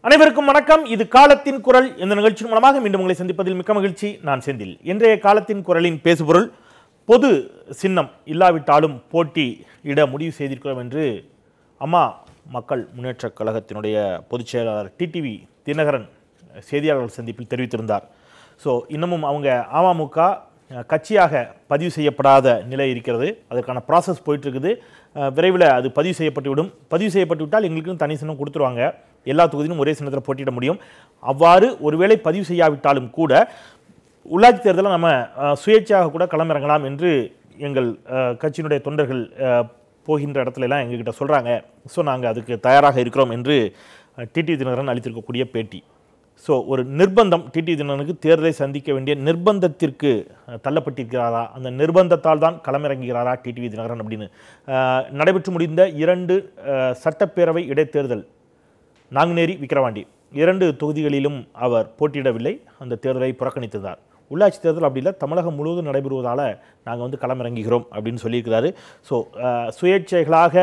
அனைவருக்கும் வணக்கம் இது காலத்தின் குரல் இந்த நிகழ்ச்சியின் மூலமாக மீண்டும் உங்களை சந்திப்பதில் மிக்க மகிழ்ச்சி நான் செந்தில் இன்றைய காலத்தின் குரலின் பேசுபொருள் பொது சின்னம் இல்லாவிட்டாலும் போட்டி இட முடிவு செய்திருக்கிறோம் என்று அம்மா மக்கள் முன்னேற்றக் கழகத்தினுடைய பொதுச் செயலாளர் டிடிவி தினகரன் செய்தியாளர்கள் சந்திப்பில் தெரிவித்திருந்தார் ஸோ இன்னமும் அவங்க அமமுக அஹ், கட்சியாக பதிவு செய்யப்படாத நிலை இருக்கிறது அதற்கான ப்ராசஸ் போயிட்டு இருக்குது அஹ், விரைவில் அது பதிவு செய்யப்பட்டுவிடும் பதிவு செய்யப்பட்டு விட்டால் எங்களுக்கும் தனி சின்னம் கொடுத்துருவாங்க எல்லா தொகுதியிலும் ஒரே சின்னத்தில் போட்டியிட முடியும் அவ்வாறு ஒருவேளை பதிவு செய்யாவிட்டாலும் கூட உள்ளாட்சி தேர்தலில் நம்ம அஹ், சுயேட்சையாக கூட களமிறங்கலாம் என்று எங்கள் அஹ், கட்சியினுடைய தொண்டர்கள் அஹ், போகின்ற இடத்துல எல்லாம் எங்ககிட்ட சொல்கிறாங்க ஸோ நாங்கள் அதுக்கு தயாராக இருக்கிறோம் என்று டிடி தினகரன் அளித்திருக்கக்கூடிய பேட்டி ஸோ ஒரு நிர்பந்தம் டிடி தினகரனுக்கு தேர்தலை சந்திக்க வேண்டிய நிர்பந்தத்திற்கு அஹ், தள்ளப்பட்டிருக்கிறாரா அந்த நிர்பந்தத்தால் தான் களமிறங்குகிறாரா டிடிவி தினகரன் அப்படின்னு அஹ், நடைபெற்று முடிந்த இரண்டு அஹ், சட்டப்பேரவை இடைத்தேர்தல் நாங்குநேரி விக்கிரவாண்டி இரண்டு தொகுதிகளிலும் அவர் போட்டியிடவில்லை அந்த தேர்தலை புறக்கணித்திருந்தார் உள்ளாட்சி தேர்தல் அப்படி இல்லை தமிழகம் முழுவதும் நடைபெறுவதால் நாங்கள் வந்து களமிறங்குகிறோம் அப்படின்னு சொல்லியிருக்கிறாரு ஸோ சுயேட்சைகளாக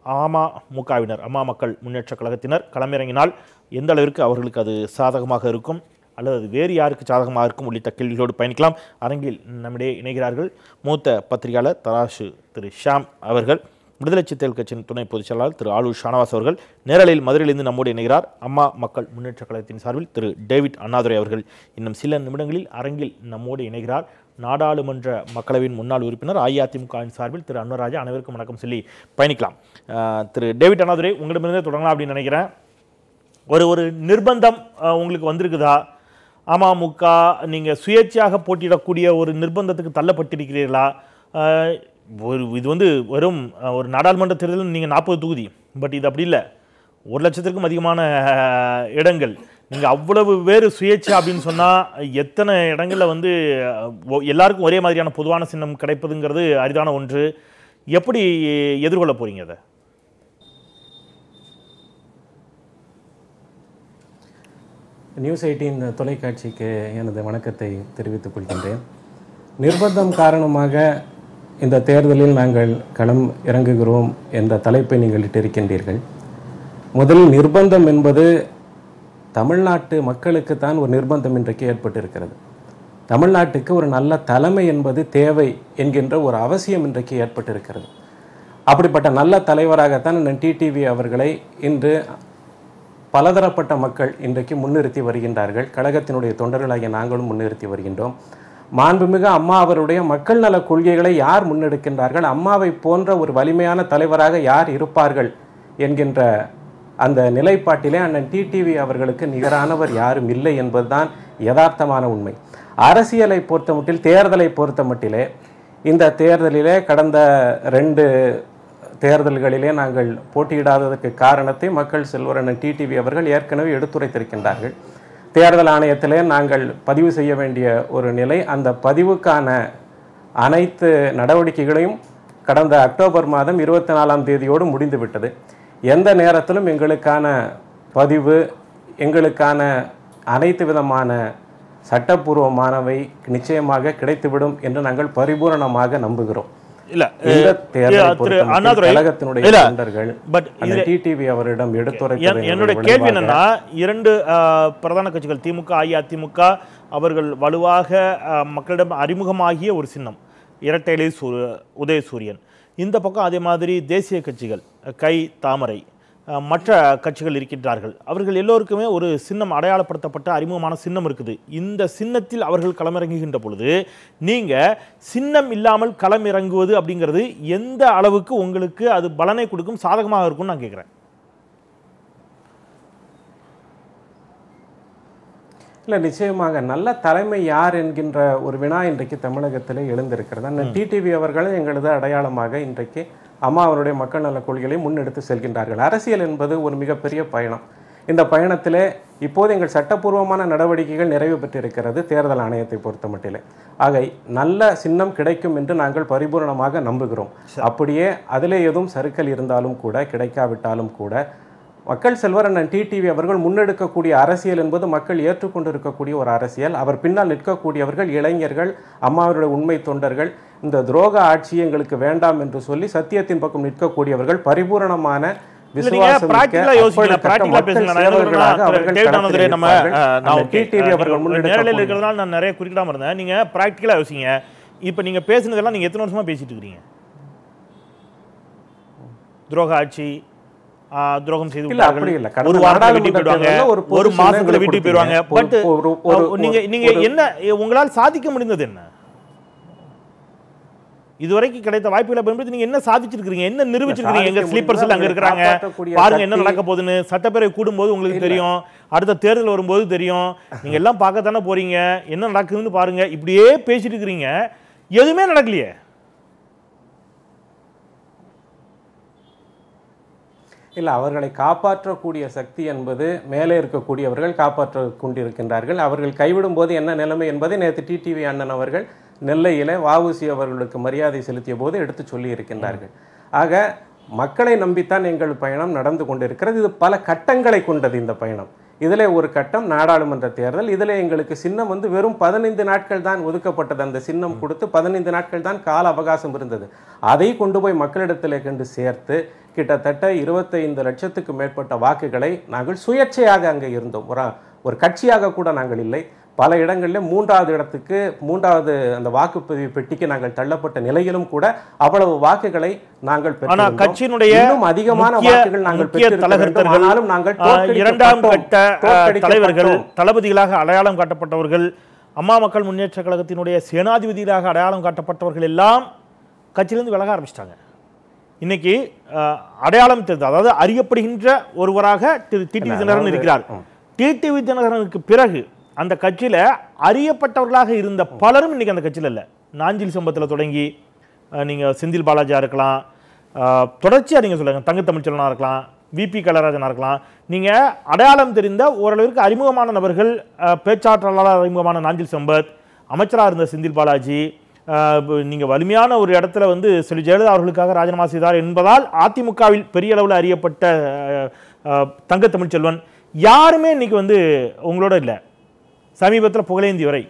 அமமுகவினர் அம்மா மக்கள் முன்னேற்றக் கழகத்தினர் களமிறங்கினால் எந்த அளவிற்கு அவர்களுக்கு அது சாதகமாக இருக்கும் அல்லது அது வேறு யாருக்கு சாதகமாக இருக்கும் உள்ளிட்ட கேள்விகளோடு பயணிக்கலாம் அரங்கில் நம்மிடையே இணைகிறார்கள் மூத்த பத்திரிகையாளர் தராசு திரு ஷாம் அவர்கள் விடுதலை சிறுத்தைகள் கட்சியின் துணை பொதுச் செயலாளர் திரு ஆலூர் ஷானவாஸ் அவர்கள் நேரலையில் மதுரையிலிருந்து நம்மோடு இணைகிறார் அம்மா மக்கள் முன்னேற்றக் கழகத்தின் சார்பில் திரு டேவிட் அண்ணாதுரை அவர்கள் இன்னும் சில நிமிடங்களில் அரங்கில் நம்மோடு இணைகிறார் நாடாளுமன்ற மக்களவையின் முன்னாள் உறுப்பினர் அஇஅதிமுகவின் சார்பில் திரு அன்வராஜா அனைவருக்கும் வணக்கம் சொல்லி பயணிக்கலாம் அஹ், திரு டேவிட் அண்ணாதுரை உங்களிடமிருந்தே தொடங்கலாம் அப்படின்னு நினைக்கிறேன் ஒரு ஒரு நிர்பந்தம் அஹ், உங்களுக்கு வந்திருக்குதா அமமுக நீங்கள் சுயேட்சையாக போட்டியிடக்கூடிய ஒரு நிர்பந்தத்துக்கு தள்ளப்பட்டிருக்கிறீர்களா அஹ், ஒரு இது வந்து வெறும் அஹ், ஒரு நாடாளுமன்ற தேர்தலில் நீங்கள் நாற்பது தொகுதி பட் இது அப்படி இல்லை ஒரு லட்சத்திற்கும் அதிகமான அஹ், இடங்கள் நீங்கள் அவ்வளவு வேறு சுயேட்சை அப்படின்னு சொன்னால் எத்தனை இடங்களில் வந்து அஹ், ஒ- எல்லாருக்கும் ஒரே மாதிரியான பொதுவான சின்னம் கிடைப்பதுங்கிறது அரிதான ஒன்று எப்படி எதிர்கொள்ள போறீங்க அதை நியூஸ் எயிட்டீன் தொலைக்காட்சிக்கு எனது வணக்கத்தை தெரிவித்துக் கொள்கின்றேன் நிர்பந்தம் காரணமாக இந்த தேர்தலில் நாங்கள் களம் இறங்குகிறோம் என்ற தலைப்பை நீங்கள் இட்டிருக்கின்றீர்கள் முதலில் நிர்பந்தம் என்பது தமிழ்நாட்டு மக்களுக்குத்தான் ஒரு நிர்பந்தம் இன்றைக்கு ஏற்பட்டிருக்கிறது தமிழ்நாட்டுக்கு ஒரு நல்ல தலைமை என்பது தேவை என்கின்ற ஒரு அவசியம் இன்றைக்கு ஏற்பட்டிருக்கிறது அப்படிப்பட்ட நல்ல தலைவராகத்தான் அண்ணன் டிடிவி அவர்களை இன்று பலதரப்பட்ட மக்கள் இன்றைக்கு முன்னிறுத்தி வருகின்றார்கள் கழகத்தினுடைய தொண்டர்களாகிய நாங்களும் முன்னிறுத்தி வருகின்றோம் மாண்புமிகு அம்மா அவருடைய மக்கள் நல கொள்கைகளை யார் முன்னெடுக்கின்றார்கள் அம்மாவை போன்ற ஒரு வலிமையான தலைவராக யார் இருப்பார்கள் என்கின்ற அந்த நிலைப்பாட்டிலே அண்ணன் டிடிவி அவர்களுக்கு நிகரானவர் யாரும் இல்லை என்பதுதான் யதார்த்தமான உண்மை அரசியலை பொறுத்தமட்டில் தேர்தலை பொறுத்தமட்டிலே இந்த தேர்தலிலே கடந்த ரெண்டு தேர்தல்களிலே நாங்கள் போட்டியிடாததற்கு காரணத்தை மக்கள் செல்வரன் டிடிவி அவர்கள் ஏற்கனவே எடுத்துரைத்திருக்கின்றார்கள் தேர்தல் ஆணையத்திலே நாங்கள் பதிவு செய்ய வேண்டிய ஒரு நிலை அந்த பதிவுக்கான அனைத்து நடவடிக்கைகளையும் கடந்த அக்டோபர் மாதம் இருபத்தி நாலாம் தேதியோடு முடிந்துவிட்டது எந்த நேரத்திலும் எங்களுக்கான பதிவு எங்களுக்கான அனைத்து விதமான சட்டப்பூர்வமானவை நிச்சயமாக கிடைத்துவிடும் என்று நாங்கள் பரிபூரணமாக நம்புகிறோம் இல்ல இந்த தேர்தலை திரு பொறுத்தமட்டில் அண்ணாதுரை கழகத்தினுடைய இல்ல, தொண்டர்கள் பட் அந்த டிடிவி அவரிடம் என்- எடுத்துரைத்ததன் என்னுடைய விளைவாக கேள்வி என்னன்னா இரண்டு அஹ், பிரதான கட்சிகள் திமுக அஇஅதிமுக அவர்கள் வலுவாக அஹ், மக்களிடம் அறிமுகமாகிய ஒரு சின்னம் இரட்டைலை சூ உதயசூரியன் இந்த பக்கம் அதே மாதிரி தேசிய கட்சிகள் அஹ், கை தாமரை அஹ், மற்ற கட்சிகள் இருக்கின்றார்கள் அவர்கள் எல்லோருக்குமே ஒரு சின்னம் அடையாளப்படுத்தப்பட்ட அறிமுகமான சின்னம் இருக்குது இந்த சின்னத்தில் அவர்கள் களமிறங்குகின்ற பொழுது நீங்க சின்னம் இல்லாமல் களமிறங்குவது அப்படிங்கிறது எந்த அளவுக்கு உங்களுக்கு அது பலனை கொடுக்கும் சாதகமாக இருக்கும்னு நான் கேட்குறேன் இல்ல நிச்சயமாக நல்ல தலைமை யார் என்கின்ற ஒரு வினா இன்றைக்கு தமிழகத்திலே எழுந்திருக்கிறது அந்த டிடிவி அவர்களும் எங்களது அடையாளமாக இன்றைக்கு அம்மா அவருடைய மக்கள் நல கொள்கைகளை முன்னெடுத்து செல்கின்றார்கள் அரசியல் என்பது ஒரு மிகப்பெரிய பயணம் இந்த பயணத்திலே இப்போது எங்கள் சட்டப்பூர்வமான நடவடிக்கைகள் நிறைவு பெற்றிருக்கிறது தேர்தல் ஆணையத்தை பொறுத்த மட்டிலே ஆக நல்ல சின்னம் கிடைக்கும் என்று நாங்கள் பரிபூரணமாக நம்புகிறோம் அப்படியே அதிலே எதுவும் சறுக்கல் இருந்தாலும் கூட கிடைக்காவிட்டாலும் கூட மக்கள் செல்வர் அண்ணன் டிடிவி அவர்கள் முன்னெடுக்கக்கூடிய அரசியல் என்பது மக்கள் ஏற்றுக்கொண்டிருக்கக்கூடிய ஒரு அரசியல் அவர் பின்னால் நிற்கக்கூடியவர்கள் இளைஞர்கள் அம்மாவருடைய உண்மை தொண்டர்கள் இந்த துரோக ஆட்சி எங்களுக்கு வேண்டாம் என்று சொல்லி சத்தியத்தின் பக்கம் நிற்கக்கூடியவர்கள் பரிபூரணமான இல்ல, நீங்க விசுவாசமிக்க practical ஆ யோசிக்கல, அப்பழுக்கற்ற practical ஆ மக்கள் பேசுங்க. நான் என்ன சேவகர்களாக சொல்றேன்னா, அவர்கள் டேவிட் களத்தில் ஆனந்தரே நம்ம, இருப்பார்கள். அஹ், நான் அந்த ஓகே. டிடிவி அவர்கள் நீங்க முன்னெடுக்க நேரலையில் போகிற- இருக்கிறதுனால நான் நிறைய குறிப்பிடாம இருந்தேன் நீங்க பிராக்டிக்கலா யோசிங்க இப்ப நீங்க பேசுனதெல்லாம் நீங்க எத்தனை வருஷமா பேசிட்டு இருக்கீங்க துரோக ஆட்சி ஆ, துரோகம் செய்து இல்ல, விட்டார்கள். அப்படி இல்ல. கடந்த ஒரு வாரத்துல நாடாளுமன்ற வீட்டுக்கு போயிடுவாங்க தேர்தல்ல ஒரு பொது ஒரு சின்னங்களை மாசத்துல வீட்டுக்கு போயிடுவாங்க கொடுத்தீங்க. பட் ஒரு- ஒரு- ஒரு- நீங்க நீங்க ஒரு- என்ன உங்களால் சாதிக்க முடிந்தது என்ன இதுவரைக்கும் கிடைத்த வாய்ப்புகளை பயன்படுத்தி நீங்க என்ன சாதிச்சிருக்கீங்க என்ன நிரூபிச்சிருக்கீங்க எங்க சாதிக்க ஸ்லீப்பர்ஸ் முடிந்தது அங்க இருக்கிறாங்க காப்பாற்றக்கூடிய பாருங்க என்ன சக்தி- நடக்க போகுதுன்னு சட்டப்பேரவை கூடும்போது உங்களுக்கு தெரியும் அடுத்த தேர்தல் வரும்போது தெரியும் நீங்க எல்லாம் பார்க்கத்தானே போறீங்க என்ன நடக்குதுன்னு பாருங்க இப்படியே பேசிட்டு இருக்கிறீங்க எதுவுமே நடக்கலையே இல்ல அவர்களை காப்பாற்றக்கூடிய சக்தி என்பது மேலே இருக்கக்கூடியவர்கள் காப்பாற்ற கொண்டிருக்கின்றார்கள் அவர்கள் கைவிடும் போது என்ன நிலைமை என்பதை நேற்று டிடிவி அண்ணன் அவர்கள் நெல்லையில வஉசி அவர்களுக்கு மரியாதை செலுத்திய போது எடுத்து சொல்லி இருக்கின்றார்கள் ஆக மக்களை நம்பித்தான் எங்கள் பயணம் நடந்து கொண்டிருக்கிறது இது பல கட்டங்களை கொண்டது இந்த பயணம் இதில் ஒரு கட்டம் நாடாளுமன்ற தேர்தல் இதில் எங்களுக்கு சின்னம் வந்து வெறும் பதினைந்து நாட்கள் தான் ஒதுக்கப்பட்டது அந்த சின்னம் கொடுத்து பதினைந்து நாட்கள் தான் கால அவகாசம் இருந்தது அதை கொண்டு போய் மக்களிடத்தில் கொண்டு சேர்த்து கிட்டத்தட்ட இருபத்தைந்து லட்சத்துக்கு மேற்பட்ட வாக்குகளை நாங்கள் சுயேட்சையாக அங்கே இருந்தோம் ஒரு ஒரு கட்சியாக கூட நாங்கள் இல்லை பல இடங்களில் மூன்றாவது இடத்துக்கு மூன்றாவது அந்த வாக்குப்பதிவு பெட்டிக்கு நாங்கள் தள்ளப்பட்ட நிலையிலும் கூட அவ்வளவு வாக்குகளை நாங்கள் ஆனா பெற்றிருந்தோம். கட்சியினுடைய இன்னும் அதிகமான முக்கிய- வாக்குகள் நாங்கள் முக்கிய பெற்றிருக்க வேண்டும். தலகர்த்தர்கள், ஆனாலும் நாங்கள் ஆ, இரண்டாம் தோற்கடிக்கப்பட்டோம். கட்ட ஆ, தோற்கடிக்கப்பட்டோம். தலைவர்கள் தளபதிகளாக அடையாளம் காட்டப்பட்டவர்கள் அம்மா மக்கள் முன்னேற்ற கழகத்தினுடைய சேனாதிபதிகளாக அடையாளம் காட்டப்பட்டவர்கள் எல்லாம் கட்சியிலிருந்து விலக ஆரம்பிச்சிட்டாங்க இன்னைக்கு ஆ, அடையாளம் தெரிந்த அதாவது அறியப்படுகின்ற ஒருவராக திரு டிடிவி தினகரன் இருக்கிறார் டிடிவி தினகரனுக்கு பிறகு அந்த கட்சியில அறியப்பட்டவர்களாக இருந்த பலரும் இன்னைக்கு அந்த கட்சியில இல்ல நாஞ்சில் சம்பத்தில் தொடங்கி ஆ, நீங்க செந்தில் பாலாஜியா இருக்கலாம் ஆ, தொடர்ச்சியா நீங்க சொல்லுங்க தங்க தமிழ்ச்செல்வனா இருக்கலாம் விபி கலராஜனா இருக்கலாம் நீங்க அடையாளம் தெரிந்த ஓரளவிற்கு அறிமுகமான நபர்கள் ஆ, பேச்சாற்றலாளர் அறிமுகமான நாஞ்சில் சம்பத் அமைச்சராக இருந்த செந்தில் பாலாஜி ஆ, இப்ப நீங்க வலிமையான ஒரு இடத்துல வந்து செல்வி ஜெயலலிதா அவர்களுக்காக ராஜினாமா செய்தார் என்பதால் அதிமுகவில் பெரிய அளவில் அறியப்பட்ட ஆ, ஆ, தங்க தமிழ்ச்செல்வன் யாருமே இன்னைக்கு வந்து உங்களோட இல்லை சமீபத்தில் புகழேந்தி வரை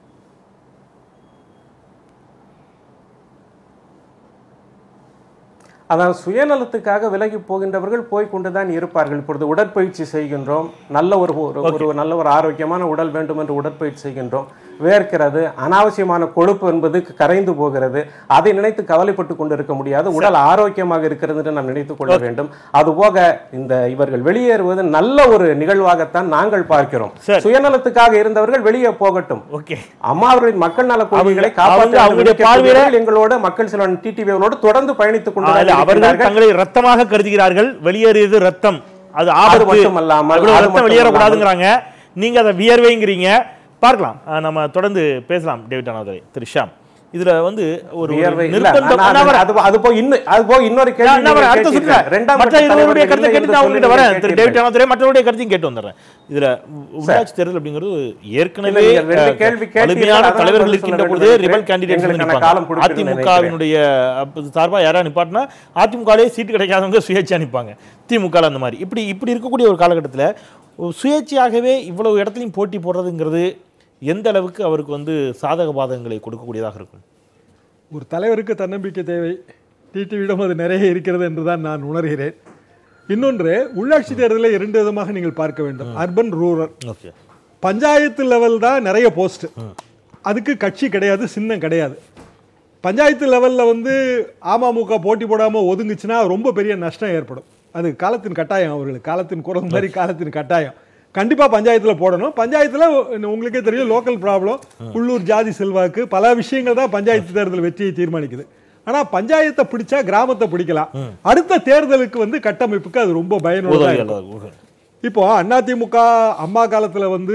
அதாவது சுயநலத்துக்காக விலகி போகின்றவர்கள் போய் கொண்டுதான் இருப்பார்கள் இப்பொழுது உடற்பயிற்சி செய்கின்றோம் நல்ல ஒரு ஒரு- ஒரு நல்ல ஒரு ஆரோக்கியமான உடல் வேண்டும் என்று உடற்பயிற்சி செய்கின்றோம் வேர்க்கிறது அனாவசியமான கொழுப்பு என்பது கரைந்து போகிறது அதை நினைத்து கவலைப்பட்டு கொண்டிருக்க முடியாது உடல் ஆரோக்கியமாக இருக்கிறது என்று நாம் நினைத்துக் கொள்ள வேண்டும் அதுபோக இந்த இவர்கள் வெளியேறுவது நல்ல ஒரு நிகழ்வாகத்தான் நாங்கள் பார்க்கிறோம் சரி. சுயநலத்துக்காக இருந்தவர்கள் வெளியே போகட்டும் ஓகே அம்மா அவர்களின் மக்கள் நல கொள்கைகளை அவங்க- காப்பாற்ற அவங்களுடைய வேண்டும் பார்வையில- என்கிற எங்களோட மக்கள் சிலன் டிடிவிகளோடு தொடர்ந்து பயணித்துக் கொண்டு இல்ல, அவர்கள் இருக்கிறார்கள். தங்களை ரத்தமாக கருதுகிறார்கள் வெளியேறியது ரத்தம் அது அது ஆபத்து மட்டுமல்லாமல், அவ்வளவு அது ரத்தம் வெளியேறக்கூடாதுங்கிறாங்க நீங்க அதை வியர்வைங்கிறீங்க பார்க்கலாம் அஹ் நம்ம தொடர்ந்து பேசலாம் டேவிட் அனாதுரை திரு ஷாம் இதுல வந்து ஒரு ஒரு வியர்வை இல்ல, நிர்பந்தம் நான் நான் வரேன். அது அது போய் இன்னும் அது போய் இன்னொரு கேள்வி நான் நான் வரேன். நீங்க அடுத்த சுற்றுல கேட்டீர்கள். இரண்டாம் மற்ற கட்ட இருவருடைய தலைவர்கள் கருத்தை இல்லை கேட்டு என்று நான் சொல்லி உங்ககிட்ட நீங்கள் வரேன் திரு கேட்டீர்கள். டேவிட் அனாதுரை மற்றவருடைய கருத்தையும் கேட்டு வந்துடுறேன் இதுல உள்ளாட்சி தேர்தல் அப்படிங்கிறது ஏற்கனவே இல்ல, நீங்க ரெண்டு கேள்வி கேட்டீர்கள். வலிமையான அதான் தலைவர்கள் பதில் இருக்கின்ற சொல்ல பொழுது வேண்டும் ரிபல் கேண்டிடேட்ஸ் எங்களுக்கான காலம் கொடுத்திருந்தேன் அதிமுகவினுடைய சார்பா யாரா நிப்பாட்டினா அதிமுகலே சீட்டு கிடைக்காதவங்க சுயேட்சையா நிற்பாங்க திமுக அந்த மாதிரி இப்படி இப்படி இருக்கக்கூடிய ஒரு காலகட்டத்தில் சுயேட்சையாகவே இவ்வளவு இடத்துலையும் போட்டி போடுறதுங்கிறது எந்த அளவுக்கு அவருக்கு வந்து சாதக பாதகங்களை கொடுக்கக்கூடியதாக இருக்கும் ஒரு தலைவருக்கு தன்னம்பிக்கை தேவை டிடிவியிடம் அது நிறைய இருக்கிறது என்று தான் நான் உணர்கிறேன் இன்னொன்று உள்ளாட்சி தேர்தலில் இரண்டு விதமாக நீங்கள் பார்க்க வேண்டும் urban rural okay panchayat level தான் நிறைய போஸ்ட் அதுக்கு கட்சி கிடையாது சின்னம் கிடையாது பஞ்சாயத்து லெவலில் வந்து அமமுக போட்டி போடாமல் ஒதுங்குச்சுன்னா ரொம்ப பெரிய நஷ்டம் ஏற்படும் அது காலத்தின் கட்டாயம் அவர்களுக்கு காலத்தின் குரல் மாதிரி காலத்தின் கட்டாயம் கண்டிப்பாக பஞ்சாயத்தில் போடணும் பஞ்சாயத்தில் உங்களுக்கே தெரியும் லோக்கல் ப்ராப்ளம் உள்ளூர் ஜாதி செல்வாக்கு பல விஷயங்கள் தான் பஞ்சாயத்து தேர்தல் வெற்றியை தீர்மானிக்குது ஆனால் பஞ்சாயத்தை பிடிச்சா கிராமத்தை பிடிக்கலாம் அடுத்த தேர்தலுக்கு வந்து கட்டமைப்புக்கு அது ரொம்ப பயனுள்ளதாக இருக்கும் உதவியாளர் இப்போ அதிமுக அம்மா காலத்துல வந்து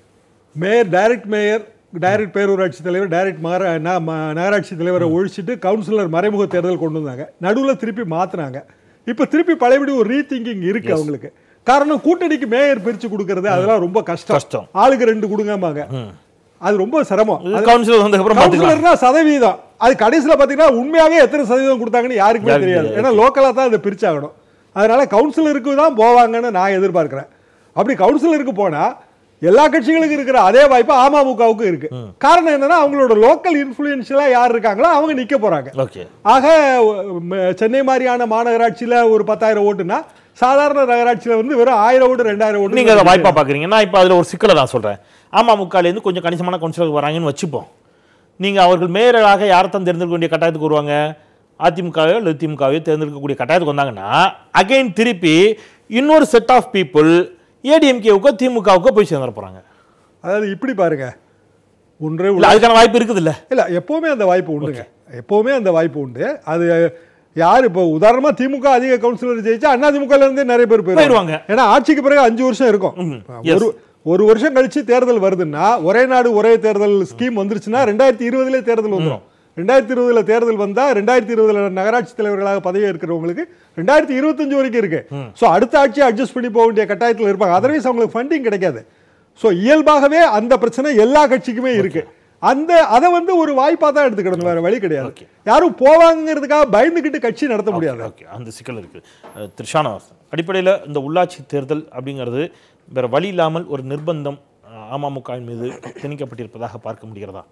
மேயர் டைரக்ட் மேயர் டைரக்ட் பேரூராட்சி தலைவர் டைரக்ட் மார ந- ம- நகராட்சி தலைவரை ஒழிச்சிட்டு கவுன்சிலர் மறைமுக தேர்தல் கொண்டு வந்தாங்க நடுவுல திருப்பி மாத்துனாங்க இப்போ திருப்பி பழையபடி ஒரு ரீதிங்கிங் இருக்கு அவங்களுக்கு காரணம் கூட்டணிக்கு மேயர் பிரிச்சு கொடுக்கறது அதெல்லாம் ரொம்ப கஷ்டம். கஷ்டம் ஆளுக்கு ரெண்டு கொடுங்கம்பாங்க அது ரொம்ப சிரமம் அது கவுன்சிலர் வந்ததுக்கப்புறம் பார்த்துக்கலாம் கவுன்சிலர்னா சதவீதம் அது கடைசியில் பார்த்தீங்கன்னா உண்மையாவே எத்தனை சதவீதம் கொடுத்தாங்கன்னு யாருக்குமே யாருக்கும் தெரியாது தெரியாது. ஏன்னா லோக்கலாக தான் அதை பிரிச்சாகணும் அதனால கவுன்சிலருக்கு தான் போவாங்கன்னு நான் எதிர்பார்க்கிறேன் அப்படி கவுன்சிலருக்கு போனா எல்லா கட்சிகளுக்கும் இருக்கிற அதே வாய்ப்பு அமமுகவுக்கும் இருக்கு காரணம் என்னன்னா அவங்களோட லோக்கல் இன்ஃபுளுன்ஷியலா யார் இருக்காங்களோ அவங்க நிக்க போறாங்க ஓகே ஆக ம- சென்னை மாதிரியான மாநகராட்சியில ஒரு பத்தாயிரம் ஓட்டுனா சாதாரண நகராட்சியில வந்து வெறும் ஆயிரம் ஓட்டு ரெண்டாயிரம் ஓட்டு நீங்க அதை வாய்ப்பா பாக்குறீங்க நான் இப்போ அதுல ஒரு சிக்கலை நான் சொல்றேன் அமமுகலேருந்து கொஞ்சம் கணிசமான கவுன்சிலர் வராங்கன்னு வச்சுப்போம் நீங்க அவர்கள் மேயராக யாரை தான் தேர்ந்தெடுக்க வேண்டிய கட்டாயத்துக்கு வருவாங்க அதிமுகவையோ இல்லை திமுகவையோ தேர்ந்தெடுக்கக்கூடிய கட்டாயத்துக்கு வந்தாங்கன்னா அகைன் திருப்பி இன்னொரு செட் ஆஃப் பீப்புள் ஏடிஎம்கேவுக்கோ திமுகவுக்கோ போய் சேர்ந்துட போறாங்க அதாவது இப்படி பாருங்க ஒன்றே இல்ல அதுக்கான வாய்ப்பு இருக்குது இல்ல இல்ல எப்பவுமே அந்த வாய்ப்பு உண்டுங்க எப்பவுமே அந்த வாய்ப்பு உண்டு அது யார் இப்போ உதாரணமா திமுக அதிக கவுன்சிலர் ஜெயிச்சா அண்ணா திமுகல இருந்தே நிறைய பேர் போயிடுவாங்க. போயிடுவாங்க ஏன்னா ஆட்சிக்கு பிறகு அஞ்சு வருஷம் இருக்கும் yes. ஒரு ஒரு வருஷம் கழிச்சு தேர்தல் வருதுன்னா ஒரே நாடு ஒரே தேர்தல் ஸ்கீம் வந்துருச்சுன்னா ரெண்டாயிரத்தி இருபதுல தேர்தல் வந்துடும் ரெண்டாயிரத்தி இருபதுல தேர்தல் வந்தா ரெண்டாயிரத்தி இருபதுல நகராட்சி தலைவர்களாக பதவி இருக்கிறவங்களுக்கு ரெண்டாயிரத்தி இருபத்தஞ்சு வரைக்கும் இருக்கு சோ அடுத்த ஆட்சியை அட்ஜஸ்ட் பண்ணி போக வேண்டிய கட்டாயத்தில் இருப்பாங்க அதர்வைஸ் அவங்களுக்கு ஃபண்டிங் கிடைக்காது சோ இயல்பாகவே அந்த பிரச்சனை எல்லா கட்சிக்குமே இருக்கு அந்த அதை வந்து ஒரு வாய்ப்பா தான் எடுத்துக்கணும் வேற வழி கிடையாது யாரும் போவாங்கிறதுக்காக பயந்துகிட்டு கட்சி நடத்த முடியாது ஓகே அந்த சிக்கல் இருக்கு அஹ், திரு ஷானவாஸ் அடிப்படையில் இந்த உள்ளாட்சி தேர்தல் அப்படிங்கிறது வேற வழி இல்லாமல் ஒரு நிர்பந்தம் அஹ், அமமுகவின் மீது திணிக்கப்பட்டிருப்பதாக பார்க்க முடிகிறதா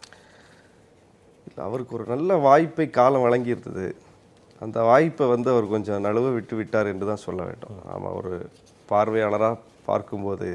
இல்ல, அவருக்கு ஒரு நல்ல வாய்ப்பை காலம் வழங்கியிருந்தது அந்த வாய்ப்பை வந்து அவர் கொஞ்சம் நழுவ விட்டு விட்டார் என்று தான் சொல்ல வேண்டும் ஆமாம் ஒரு பார்வையாளராக பார்க்கும்போது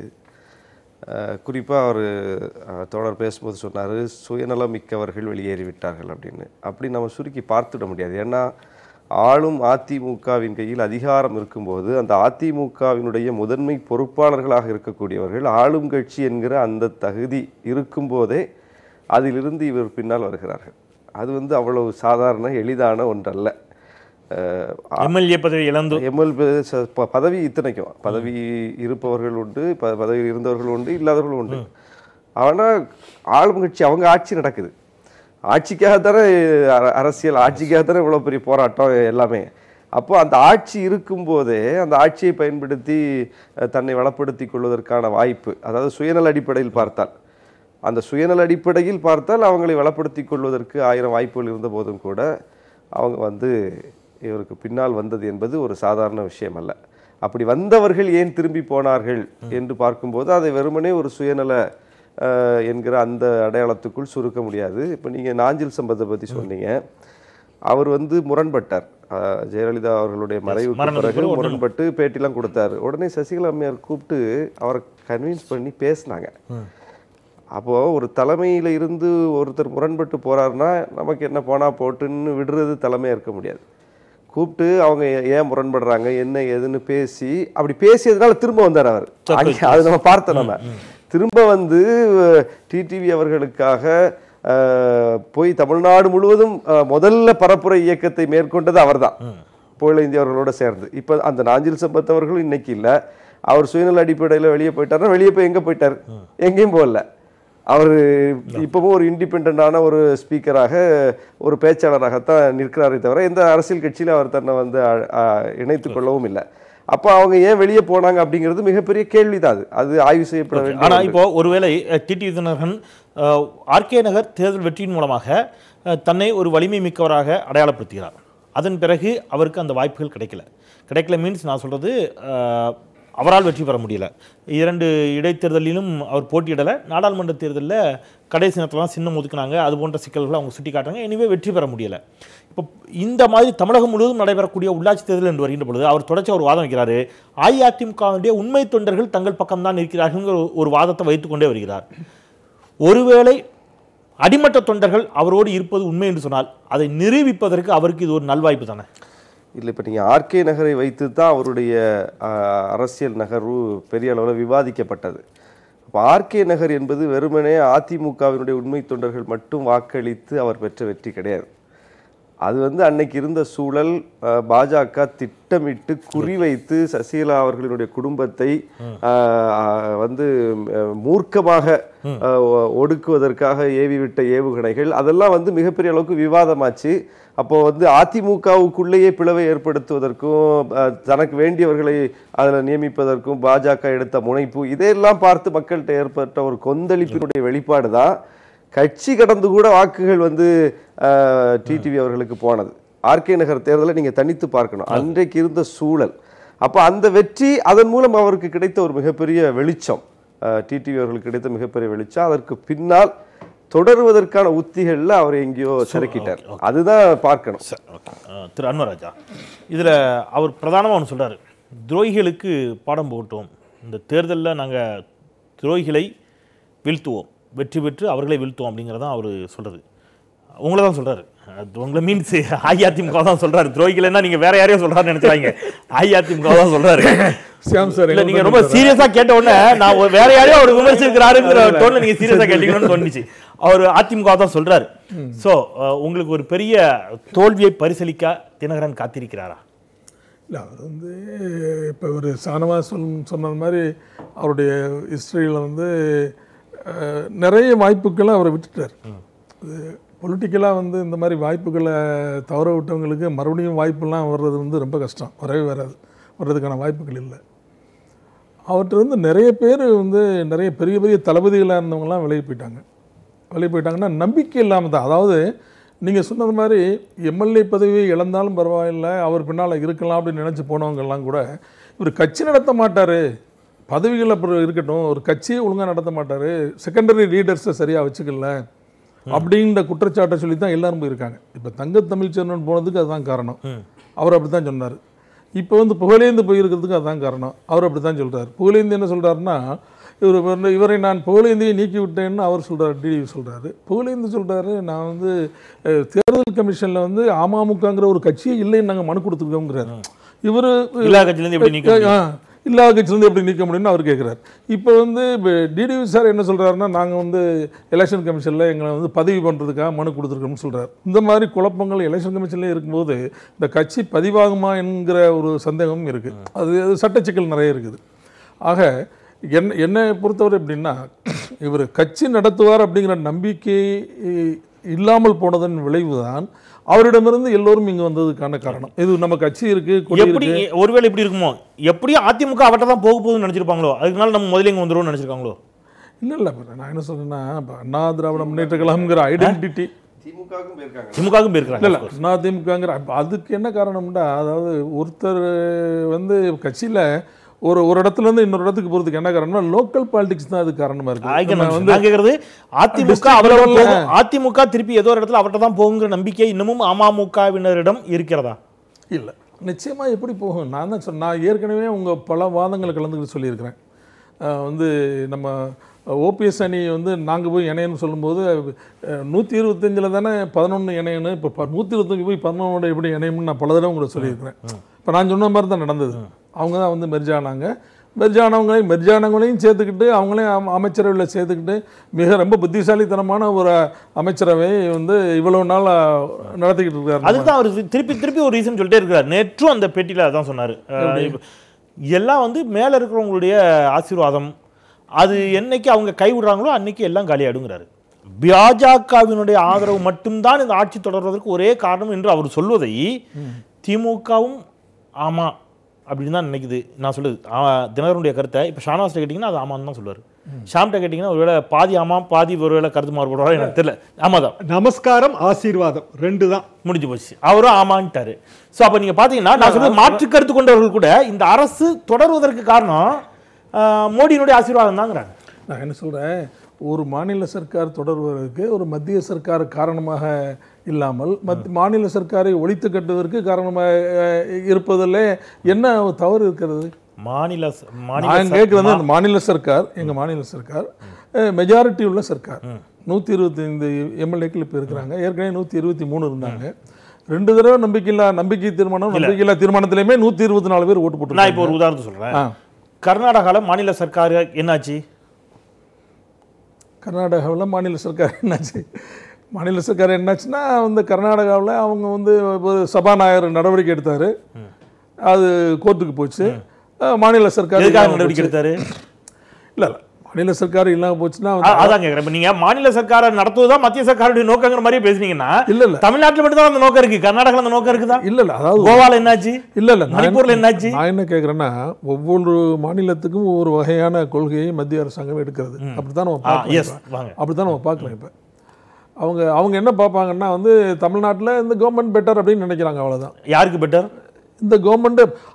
குறிப்பாக அவர் தோழர் பேசும்போது சொன்னார் சுயநலம் மிக்கவர்கள் வெளியேறி விட்டார்கள் அப்படின்னு அப்படி நம்ம சுருக்கி பார்த்துட முடியாது ஏன்னா ஆளும் அதிமுகவின் கையில் அதிகாரம் இருக்கும்போது அந்த அதிமுகவினுடைய முதன்மை பொறுப்பாளர்களாக இருக்கக்கூடியவர்கள் ஆளும் கட்சி என்கிற அந்த தகுதி இருக்கும்போதே அதிலிருந்து இவர் பின்னால் வருகிறார்கள் அது வந்து அவ்வளவு சாதாரண எளிதான ஒன்றல்ல அஹ், எம்எல்ஏ பதவி இழந்து எம்எல் பதவி இத்தனைக்கும் பதவி இருப்பவர்கள் உண்டு ப- பதவியில் இருந்தவர்கள் உண்டு இல்லாதவர்கள் உண்டு ஆனால் ஆளும் கட்சி அவங்க ஆட்சி நடக்குது ஆட்சிக்காக தானே அர- அரசியல் ஆட்சிக்காக தானே இவ்வளோ பெரிய போராட்டம் எல்லாமே அப்போ அந்த ஆட்சி இருக்கும்போதே அந்த ஆட்சியை பயன்படுத்தி அஹ், தன்னை வளப்படுத்தி கொள்வதற்கான வாய்ப்பு அதாவது சுயநல அடிப்படையில் பார்த்தால் அந்த சுயநல அடிப்படையில் பார்த்தால் அவங்களை வளப்படுத்தி கொள்வதற்கு ஆயிரம் வாய்ப்புகள் இருந்த போதும் கூட அவங்க வந்து இவருக்கு பின்னால் வந்தது என்பது ஒரு சாதாரண விஷயம் அல்ல அப்படி வந்தவர்கள் ஏன் திரும்பி போனார்கள் என்று பார்க்கும்போது அதை வெறுமனே ஒரு சுயநல அஹ், என்கிற அந்த அடையாளத்துக்குள் சுருக்க முடியாது இப்போ நீங்கள் நாஞ்சில் சம்பத்தை பற்றி சொன்னீங்க அவர் வந்து முரண்பட்டார் அஹ், ஜெயலலிதா அவர்களுடைய மறைவுக்கு மரணத்துக்கு பிறகு பிறகு ஒரு முரண்பட்டு பேட்டிலாம் கொடுத்தாரு உடனே சசிகலா அம்மையார் கூப்பிட்டு அவரை கன்வின்ஸ் பண்ணி பேசினாங்க அப்போ ஒரு தலைமையில இருந்து ஒருத்தர் முரண்பட்டு போறாருன்னா நமக்கு என்ன போனா போட்டுன்னு விடுறது தலைமையா இருக்க முடியாது கூப்பிட்டு அவங்க ஏ- ஏன் முரண்படுறாங்க என்ன ஏதுன்னு பேசி அப்படி பேசியதுனால திரும்ப வந்தார் அவர் அங்க- அது நம்ம பார்த்தோம் நம்ம திரும்ப வந்து டிடிவி அவர்களுக்காக அஹ், போய் தமிழ்நாடு முழுவதும் அஹ், முதல்ல பரப்புரை இயக்கத்தை மேற்கொண்டது அவர்தான் புகழ இந்திய அவர்களோட சேர்ந்து இப்போ அந்த நாஞ்சில் சம்பத் அவர்களும் இன்னைக்கு இல்லை அவர் சுயநல அடிப்படையில் வெளியே போயிட்டாருன்னா வெளியே போய் எங்கே போயிட்டார் எங்கேயும் போகல அவர் இப்பவும் ஒரு இண்டிபெண்டான ஒரு ஸ்பீக்கராக ஒரு பேச்சாளராகத்தான் நிற்கிறாரே தவிர எந்த அரசியல் கட்சியில அவர் தன்னை வந்து அ- அ- இணைத்துக் கொள்ளவும் இல்லை அப்போ அவங்க ஏன் வெளியே போனாங்க அப்படிங்கிறது மிகப்பெரிய கேள்விதான் அது அது ஆய்வு செய்யப்பட வேண்டிய ஆனா ஒன்று. இப்போ ஒருவேளை அஹ், டிடி விதிநகரன் ஆர்கே நகர் தேர்தல் வெற்றியின் மூலமாக அஹ், தன்னை ஒரு வலிமை மிக்கவராக அடையாளப்படுத்துகிறார் அதன் பிறகு அவருக்கு அந்த வாய்ப்புகள் கிடைக்கல கிடைக்கல மீன்ஸ் நான் சொல்றது அஹ், அவரால் வெற்றி பெற முடியல இரண்டு இடைத்தேர்தலிலும் அவர் போட்டியிடலை நாடாளுமன்ற தேர்தலில் கடைசி நேரத்தில் தான் சின்னம் ஒதுக்குனாங்க அது போன்ற சிக்கல்களை அவங்க சுட்டி காட்டுறாங்க எனவே வெற்றி பெற முடியல இப்போ இந்த மாதிரி தமிழகம் முழுவதும் நடைபெறக்கூடிய உள்ளாட்சி தேர்தல் என்று வருகின்ற பொழுது அவர் தொடர்ச்சி ஒரு வாதம் வைக்கிறாரு அஇஅதிமுகவுடைய உண்மை தொண்டர்கள் தங்கள் பக்கம்தான் இருக்கிறார்கள் ஒரு வாதத்தை வைத்துக்கொண்டே வருகிறார் ஒருவேளை அடிமட்ட தொண்டர்கள் அவரோடு இருப்பது உண்மை என்று சொன்னால் அதை நிரூபிப்பதற்கு அவருக்கு இது ஒரு நல்வாய்ப்பு தானே இல்லை இப்போ நீங்கள் ஆர்கே நகரை வைத்து தான் அவருடைய ஆஹ், அரசியல் நகர்வு பெரிய அளவில் விவாதிக்கப்பட்டது அப்போ ஆர்கே நகர் என்பது வெறுமனே அதிமுகவினுடைய உண்மை தொண்டர்கள் மட்டும் வாக்களித்து அவர் பெற்ற வெற்றி கிடையாது அது வந்து அன்னைக்கு இருந்த சூழல் ஆஹ், பாஜக திட்டமிட்டு குறிவைத்து சசிகலா அவர்களினுடைய குடும்பத்தை ஆஹ், வந்து அஹ், மூர்க்கமாக ஆஹ், ஒ- ஒடுக்குவதற்காக ஏவி விட்ட ஏவுகணைகள் அதெல்லாம் வந்து மிகப்பெரிய அளவுக்கு விவாதமாச்சு அப்போ வந்து அதிமுகவுக்குள்ளேயே பிளவை ஏற்படுத்துவதற்கும் அஹ், தனக்கு வேண்டியவர்களை அதில் நியமிப்பதற்கும் பாஜக எடுத்த முனைப்பு இதையெல்லாம் பார்த்து மக்கள்கிட்ட ஏற்பட்ட ஒரு கொந்தளிப்பினுடைய வெளிப்பாடு தான் கட்சி கடந்து கூட வாக்குகள் வந்து டிடிவி அவர்களுக்கு போனது ஆர்கே நகர் தேர்தலை நீங்க தனித்து பார்க்கணும் அன்றைக்கு இருந்த சூழல் அப்போ அந்த வெற்றி அதன் மூலம் அவருக்கு கிடைத்த ஒரு மிகப்பெரிய வெளிச்சம் டிடிவி அவர்களுக்கு கிடைத்த மிகப்பெரிய வெளிச்சம் அதற்கு பின்னால் தொடருவதற்கான உத்திகள்ல அவர் எங்கேயோ சிறக்கிட்டார் அதுதான் பார்க்கணும் சரி ஓகே திரு அன்வராஜா இதில் அவர் பிரதானமாக ஒன்று சொல்றாரு துரோகிகளுக்கு பாடம் புகட்டுவோம் இந்த தேர்தலில் நாங்கள் துரோகிகளை வீழ்த்துவோம் வெற்றி பெற்று அவர்களை வீழ்த்துவோம் அப்படிங்கிறதான் அவர் சொல்றது உங்களை தான் சொல்றாரு அது உங்களை மீன்ஸ் அஇஅதிமுக தான் சொல்றாரு துரோகிகள்னா நீங்க வேற யாரையும் சொல்றாருன்னு நினைச்சாங்க அஇஅதிமுக தான் சொல்றாரு சியாம் சார் இல்ல நீங்க ரொம்ப சீரியஸா கேட்ட உடனே நான் ஒரு வேற யாரையோ அவர் விமர்சிக்கிறாருங்கிற டோன்ல நீங்க சீரியஸா கேட்டீங்கன்னு தோணுச்சு அவர் அதிமுக தான் சொல்றாரு சோ உங்களுக்கு ஒரு பெரிய தோல்வியை பரிசீலிக்க தினகரன் காத்திருக்கிறாரா இல்லை அவர் வந்து இப்போ ஒரு சானவா சொல் சொன்னது மாதிரி அவருடைய ஹிஸ்டரியில் வந்து அஹ், நிறைய வாய்ப்புகளை அவரை விட்டுட்டார் அது பொலிட்டிக்கலாக வந்து இந்த மாதிரி வாய்ப்புகளை தவற விட்டவங்களுக்கு மறுபடியும் வாய்ப்பெல்லாம் வர்றது வந்து ரொம்ப கஷ்டம் வரவே வராது வர்றதுக்கான வாய்ப்புகள் இல்லை அவர்கிட்ட வந்து நிறைய பேர் வந்து நிறைய பெரிய பெரிய தளபதிகளாக இருந்தவங்கலாம் விலகி போயிட்டாங்க விலகி போயிட்டாங்கன்னா நம்பிக்கை இல்லாமல் தான் அதாவது நீங்கள் சொன்னது மாதிரி எம்எல்ஏ பதவி இழந்தாலும் பரவாயில்ல அவர் பின்னால் இருக்கலாம் அப்படின்னு நினச்சி போனவங்கெல்லாம் கூட இவர் கட்சி நடத்த மாட்டார் பதவிகள் அப்புறம் இருக்கட்டும் ஒரு கட்சியை ஒழுங்காக நடத்த மாட்டார் செகண்டரி லீடர்ஸை சரியாக வச்சுக்கல அப்படின்ற குற்றச்சாட்டை சொல்லி தான் எல்லாரும் போயிருக்காங்க இப்போ தங்க தமிழ்ச்செல்வன் போனதுக்கு அதுதான் காரணம் அவர் அப்படி தான் சொன்னார் இப்போ வந்து புகழேந்து போயிருக்கிறதுக்கு அதுதான் காரணம் அவர் அப்படி தான் சொல்கிறார் புகழேந்து என்ன சொல்கிறாருன்னா இவர் வந்து இவரை நான் புகழேந்தியை நீக்கி விட்டேன்னு அவர் சொல்கிறார் டிடிவி சொல்கிறாரு புகழேந்து சொல்கிறாரு நான் வந்து அஹ், தேர்தல் கமிஷனில் வந்து அமமுகங்கிற ஒரு கட்சியே இல்லைன்னு நாங்கள் மனு கொடுத்துருக்கோங்கிறாரு இவர் எல்லா கட்சியிலேருந்து எப்படி நீக்க முடியும்? ஆ, இல்லாத கட்சியிலேருந்து எப்படி நீக்க முடியும்னு அவர் கேட்குறாரு இப்போ வந்து டிடிவி சார் என்ன சொல்கிறாருன்னா நாங்கள் வந்து எலெக்ஷன் கமிஷனில் எங்களை வந்து பதவி பண்ணுறதுக்காக மனு கொடுத்துருக்கோம்னு சொல்கிறார் இந்த மாதிரி குழப்பங்கள் எலெக்ஷன் கமிஷன்லேயே இருக்கும்போது இந்த கட்சி பதிவாகுமா என்கிற ஒரு சந்தேகமும் இருக்குது அது அது சட்ட சிக்கல் நிறைய இருக்குது ஆக என்ன என்னை பொறுத்தவரை எப்படின்னா இவர் கட்சி நடத்துவார் அப்படிங்கிற நம்பிக்கை இல்லாமல் போனதன் விளைவுதான் அவரிடமிருந்து எல்லோரும் இங்கே வந்ததுக்கான காரணம் இது நம்ம கட்சி இருக்கு கொடி எப்படி இருக்கு ஒருவேளை இப்படி இருக்குமோ எப்படியும் அதிமுக அவட்ட தான் போக போகுதுன்னு நினைச்சிருப்பாங்களோ அதுக்குனால நம்ம முதல்ல இங்க வந்துருவோம்னு நினைச்சிருக்காங்களோ இல்லை இல்லை நான் என்ன சொல்றேன்னா இப்போ அண்ணா திராவிட முன்னேற்ற கழகம்ங்கிற ஐடென்டிட்டி திமுகவுக்கும் போயிருக்காங்க திமுகவுக்கும் இல்லை போயிருக்காங்க இல்லை அண்ணா திமுகங்கிற அப்ப அதுக்கு என்ன காரணம்னா அதாவது ஒருத்தர் வந்து கட்சியில் ஒரு ஒரு இடத்துல இருந்து இன்னொரு இடத்துக்கு போகிறதுக்கு என்ன காரணம்னா லோக்கல் பாலிடிக்ஸ் தான் அதுக்கு காரணமாக ஆயிக்க இருக்கு நம்ம நான் வந்து நான் கேக்குறது அதிமுக district அவரோட level ல- போகும் அதிமுக திருப்பி ஏதோ ஒரு இடத்துல அவர்ட்ட தான் போகுங்கிற நம்பிக்கை இன்னமும் அமமுகவினரிடம் இருக்கிறதா இல்லை நிச்சயமாக எப்படி போகும் நான் தான் சொன்னேன் நான் ஏற்கனவே உங்கள் பல வாதங்களை கலந்துக்கிட்டு சொல்லியிருக்கிறேன் அஹ் வந்து நம்ம ஓபிஎஸ் அணி வந்து நாங்கள் போய் இணையன்னு சொல்லும்போது நூற்றி இருபத்தஞ்சில் தானே பதினொன்று இணையன்னு இப்போ நூற்றி இருபத்தஞ்சு போய் பதினொன்னோட எப்படி இணையம்னு நான் பல தடவை உங்களுக்கு சொல்லியிருக்கிறேன் இப்போ நான் சொன்ன மாதிரி தான் நடந்தது அவங்க தான் வந்து மெர்ஜ் ஆனாங்க மெர்ஜ் ஆனவங்களையும் மெர்ஜ் ஆனவங்களையும் சேர்த்துக்கிட்டு அவங்களையும் அம- அமைச்சரவையில் சேர்த்துக்கிட்டு மிக ரொம்ப புத்திசாலித்தனமான ஒரு அமைச்சரவை வந்து இவ்வளவு நாள் நடத்திக்கிட்டு இருக்காரு அதுக்கு தான் அவர் திருப்பி திருப்பி ஒரு ரீசன் சொல்லிட்டே இருக்கிறார் நேற்றும் அந்த பேட்டியில அதான் சொன்னாரு அஹ் இப்ப எல்லாம் வந்து மேல இருக்கிறவங்களுடைய ஆசீர்வாதம் அது என்னைக்கு அவங்க கைவிடுறாங்களோ அன்னைக்கு எல்லாம் காலியாடுங்கிறாரு பாஜகவினுடைய ஆதரவு மட்டும்தான் இந்த ஆட்சி தொடர்வதற்கு ஒரே காரணம் என்று அவர் சொல்வதை திமுகவும் ஆமா அப்படின்னு தான் நினைக்குது நான் சொல்லுது ஆ, தினகரனுடைய கருத்தை இப்போ ஷானவாஸ்ட்ட கேட்டிங்கன்னா அது ஆமான்னு தான் சொல்லுவார் ஷாம்கிட்ட கேட்டிங்கன்னா ஒருவேளை பாதி ஆமா பாதி ஒருவேளை கருத்து மாறுபடுவாரோ எனக்கு தெரியல ஆமாதான் நமஸ்காரம் ஆசீர்வாதம் ரெண்டு தான் முடிஞ்சு போச்சு அவரும் ஆமான்ட்டாரு ஸோ அப்போ நீங்க பாத்தீங்கன்னா நான் சொல்றது மாற்று கருத்து கொண்டவர்கள் கூட இந்த அரசு தொடர்வதற்கு காரணம் ஆஹ், மோடியினுடைய ஆசீர்வாதம் தாங்கிறாங்க நான் என்ன சொல்கிறேன் ஒரு மாநில சர்க்கார் தொடர்வதற்கு ஒரு மத்திய சர்க்கார் காரணமாக இல்லாமல் மத் மாநில சர்க்காரை ஒழித்து கட்டுவதற்கு காரணமாக அஹ், இருப்பதில் என்ன தவறு இருக்கிறது மாநில ச- மாநில நான் ச- கேட்குறது அந்த மாநில சர்க்கார் எங்கள் மாநில சர்க்கார் மெஜாரிட்டி உள்ள சர்க்கார் நூற்றி இருபத்தைந்து எம்எல்ஏக்கள் இப்போ இருக்கிறாங்க ஏற்கனவே நூற்றி இருபத்தி மூணு இருந்தாங்க ரெண்டு தடவை நம்பிக்கையில்லா நம்பிக்கை தீர்மானம் நம்பிக்கையில்லா தீர்மானத்திலையுமே நூற்றி இருபத்தி நாலு பேர் ஓட்டு நான் போட்டு இப்போ ஒரு உதாரணத்தை சொல்றேன் ஆ கர்நாடகால மாநில சர்க்கார் என்னாச்சு கர்நாடகாவில் மாநில சர்க்கார் என்னாச்சு மாநில சர்க்கார் என்னாச்சுன்னா வந்து கர்நாடகாவில் அவங்க வந்து ஒரு சபாநாயகர் நடவடிக்கை எடுத்தார் அது கோர்ட்டுக்கு போச்சு அஹ் மாநில சர்க்கார் எதுக்காக இல்லாம நடவடிக்கை போச்சு. எடுத்தாரு இல்ல இல்ல மாநில சர்க்கார் இல்லாம போச்சுன்னா அ- வந்து- அதான் கேக்குறேன் இப்ப நீங்க மாநில சர்க்காரை நடத்துவதுதான் மத்திய சர்க்காருடைய நோக்கங்கிற மாதிரியே பேசுனீங்கன்னா இல்ல இல்ல தமிழ்நாட்டுல மட்டும் தான் அந்த நோக்கம் இருக்கு கர்நாடகால அந்த நோக்கம் இருக்குதா இல்ல இல்ல அதாவது கோவால என்னாச்சு இல்ல இல்ல நான் மணிப்பூர்ல என்னாச்சு நான் என்ன கேட்குறேன்னா ஒவ்வொரு மாநிலத்துக்கும் ஒவ்வொரு வகையான கொள்கையை மத்திய அரசாங்கம் எடுக்கிறது அப்படித்தான் நம்ம பார்க்கலாம் எஸ் இப்ப. வாங்க அப்படித்தான் நம்ம பார்க்கலாம் இப்போ அவங்க அவங்க என்ன பார்ப்பாங்கன்னா வந்து தமிழ்நாட்டில் இந்த கவர்மெண்ட் பெட்டர் அப்படின்னு நினைக்கிறாங்க அவ்வளவுதான் யாருக்கு பெட்டர் இந்த கவர்மெண்ட்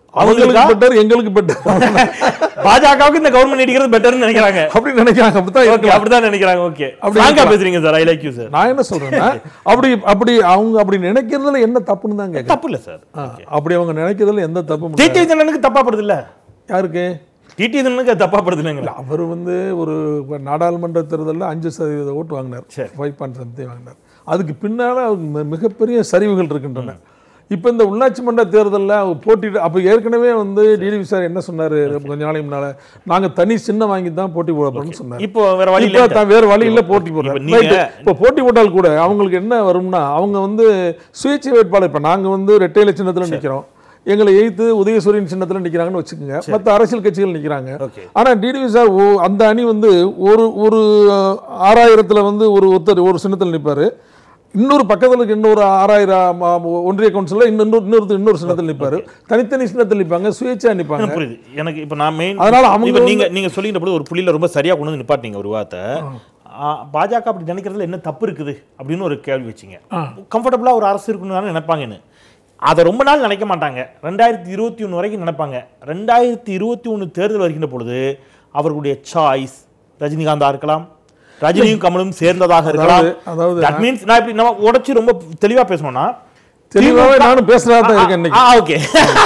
அவங்களுக்கு அவங்களுக்கா? பெட்டர் எங்களுக்கு பெட்டர் பாஜகவுக்கு இந்த கவர்மெண்ட் நீடிக்கிறது பெட்டர்னு நினைக்கிறாங்க அப்படி நினைக்கிறாங்க அப்படித்தான் ஓகே இருக்கலாம். அப்படிதான் நினைக்கிறாங்க ஓகே அப்படி ஃப்ராங்கா இருக்கலாம். பேசுறீங்க sir I like you sir நான் என்ன சொல்றேன்னா அப்படி அப்படி அவங்க அப்படி நினைக்கிறதுல என்ன தப்புன்னு தான் கேட்கறேன் தப்பு இல்ல சார் அப்படி அவங்க நினைக்கிறதுல எந்த தப்பும் டிடி தினனுக்கு தப்பா படுது இல்ல யாருக்கு டிடி தினனுக்கு அது தப்பா படுது இல்லைங்களா அவர் வந்து ஒரு நாடாளுமன்ற தேர்தலில் அஞ்சு சதவீத ஓட்டு வாங்கினார் சரி. ஃபைவ் பாயிண்ட் சம்திங் வாங்கினார் அதுக்கு பின்னால அவருக்கு மி- மிகப்பெரிய சரிவுகள் இருக்கின்றன இப்போ இந்த உள்ளாட்சி மன்ற தேர்தலில் அவர் போட்டிட்டு அப்போ ஏற்கனவே வந்து டிடிவி சார் என்ன சொன்னார் கொஞ்ச நாளைக்கு முன்னால நாங்கள் தனி சின்னம் வாங்கி தான் போட்டி போட போறோம்னு சொன்னார் இப்போ வேற வழி இப்போ இல்ல தான் வேற வழி இல்ல போட்டி இப்ப போடுறாங்க நீங்க- இப்போ போட்டி போட்டால் கூட அவங்களுக்கு என்ன வரும்னா அவங்க வந்து சுயேட்சை வேட்பாளர் இப்போ நாங்க வந்து ரெட்டையில சின்னத்துல நிக்கிறோம் எங்களை எய்த்து உதயசூரியன் சின்னத்துல நிக்கிறாங்கன்னு வச்சுக்கோங்க மத்த அரசியல் கட்சிகள் நிக்கிறாங்க ஓகே ஆனா டிடிவி சார் ஓ- அந்த அணி வந்து ஒரு ஒரு அஹ், ஆறாயிரத்துல வந்து ஒரு ஒருத்தர் ஒரு சின்னத்தில் நிப்பாரு இன்னொரு பக்கத்துல இருக்க இன்னொரு ஆறாயிரம் ஆ, ஒன்றிய கவுன்சிலில் இன்னொரு இன்னொரு இன்னொரு சின்னத்தில் நிப்பாரு தனித்தனி சின்னத்தில் நிப்பாங்க சுயேட்சா நிப்பாங்க புரியுது எனக்கு இப்ப நான் மெயின் அதனால அவங்க இப்ப நீங்க நீங்க சொல்லிட்ட போது ஒரு புள்ளியில ரொம்ப சரியா கொண்டு வந்து நிப்பாட்டிங்க ஒரு வார்த்தை ஆ, பாஜக அப்படி நினைக்கிறதுல என்ன தப்பு இருக்குது அப்படின்னு ஒரு கேள்வி வச்சீங்க கம்ஃபர்டபுளா ஒரு அரசு இருக்கணும்னு தானே நினைப்பாங்கன்னு அதை ரொம்ப நாள் நினைக்க மாட்டாங்க ரெண்டாயிரத்தி இருபத்தி ஒன்று வரைக்கும் நினைப்பாங்க ரெண்டாயிரத்தி இருபத்தி ஒன்று தேர்தல் வருகின்ற பொழுது அவர்களுடைய சாய்ஸ் ரஜினிகாந்தா இருக்கலாம் ரஜினியும் கமலும் சேர்ந்ததாக இருக்கலாம் அதாவது- அதாவது- தட் மீன்ஸ் நான் இப்படி நம்ம உடைச்சு ரொம்ப தெளிவா பேசணும்னா தெளிவாவே திமுக நானும் பேசுறதா தான் இருக்கேன் இன்னைக்கு ஆ ஓகே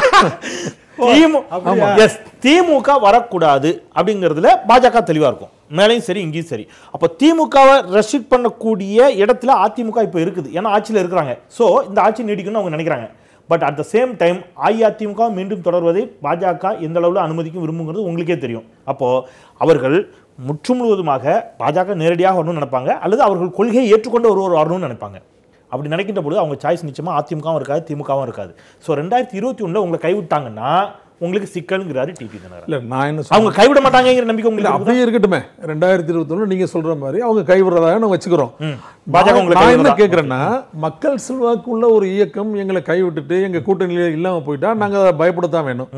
எஸ் திமுக வரக்கூடாது அப்படிங்கிறதுல பாஜக தெளிவா இருக்கும் மேலையும் சரி இங்கேயும் சரி அப்போ திமுகவை ரெஸ்ட்ரிக்ட் பண்ணக்கூடிய இடத்துல அதிமுக இப்போ இருக்குது ஏன்னா ஆட்சியில் இருக்கிறாங்க ஸோ இந்த ஆட்சி நீடிக்கணும்னு அவங்க நினைக்கிறாங்க but at the same time அஇஅதிமுக மீண்டும் தொடர்வதை பாஜக எந்த அளவில் அனுமதிக்கும் விரும்புங்கிறது உங்களுக்கே தெரியும் அப்போ அவர்கள் முற்று முழுவதுமாக பாஜக நேரடியாக வரணும்னு நினைப்பாங்க அல்லது அவர்கள் கொள்கையை ஏற்றுக்கொண்டு ஒருவர் வரணும்னு நினைப்பாங்க அப்படி நினைக்கின்ற பொழுது அவங்க சாய்ஸ் நிச்சயமா அதிமுகவும் இருக்காது திமுகவும் இருக்காது ஸோ ரெண்டாயிரத்தி இருபத்தி ஒண்ணுல உங்களை கைவிட்டாங்கன்னா உங்களுக்கு சிக்கல்ங்கிறாரு டிடி தினகரன் இல்ல நான் என்ன அவங்க கைவிட மாட்டாங்கங்கிற நம்பிக்கை இல்ல உங்களுக்கு இருக்குதா? அப்படியே இருக்கட்டுமே ரெண்டாயிரத்தி இருபத்தி நீங்க சொல்ற மாதிரி அவங்க கைவிடுறதாக நம்ம வச்சுக்கிறோம் பாஜக நான் உங்களை நான் என்ன கைவிடுறதா? கேட்கறேன்னா மக்கள் செல்வாக்கு உள்ள ஒரு இயக்கம் எங்களை கைவிட்டுட்டு எங்க கூட்டணியில இல்லாம போயிட்டா நாங்க அதை பயப்படத்தான் வேணும்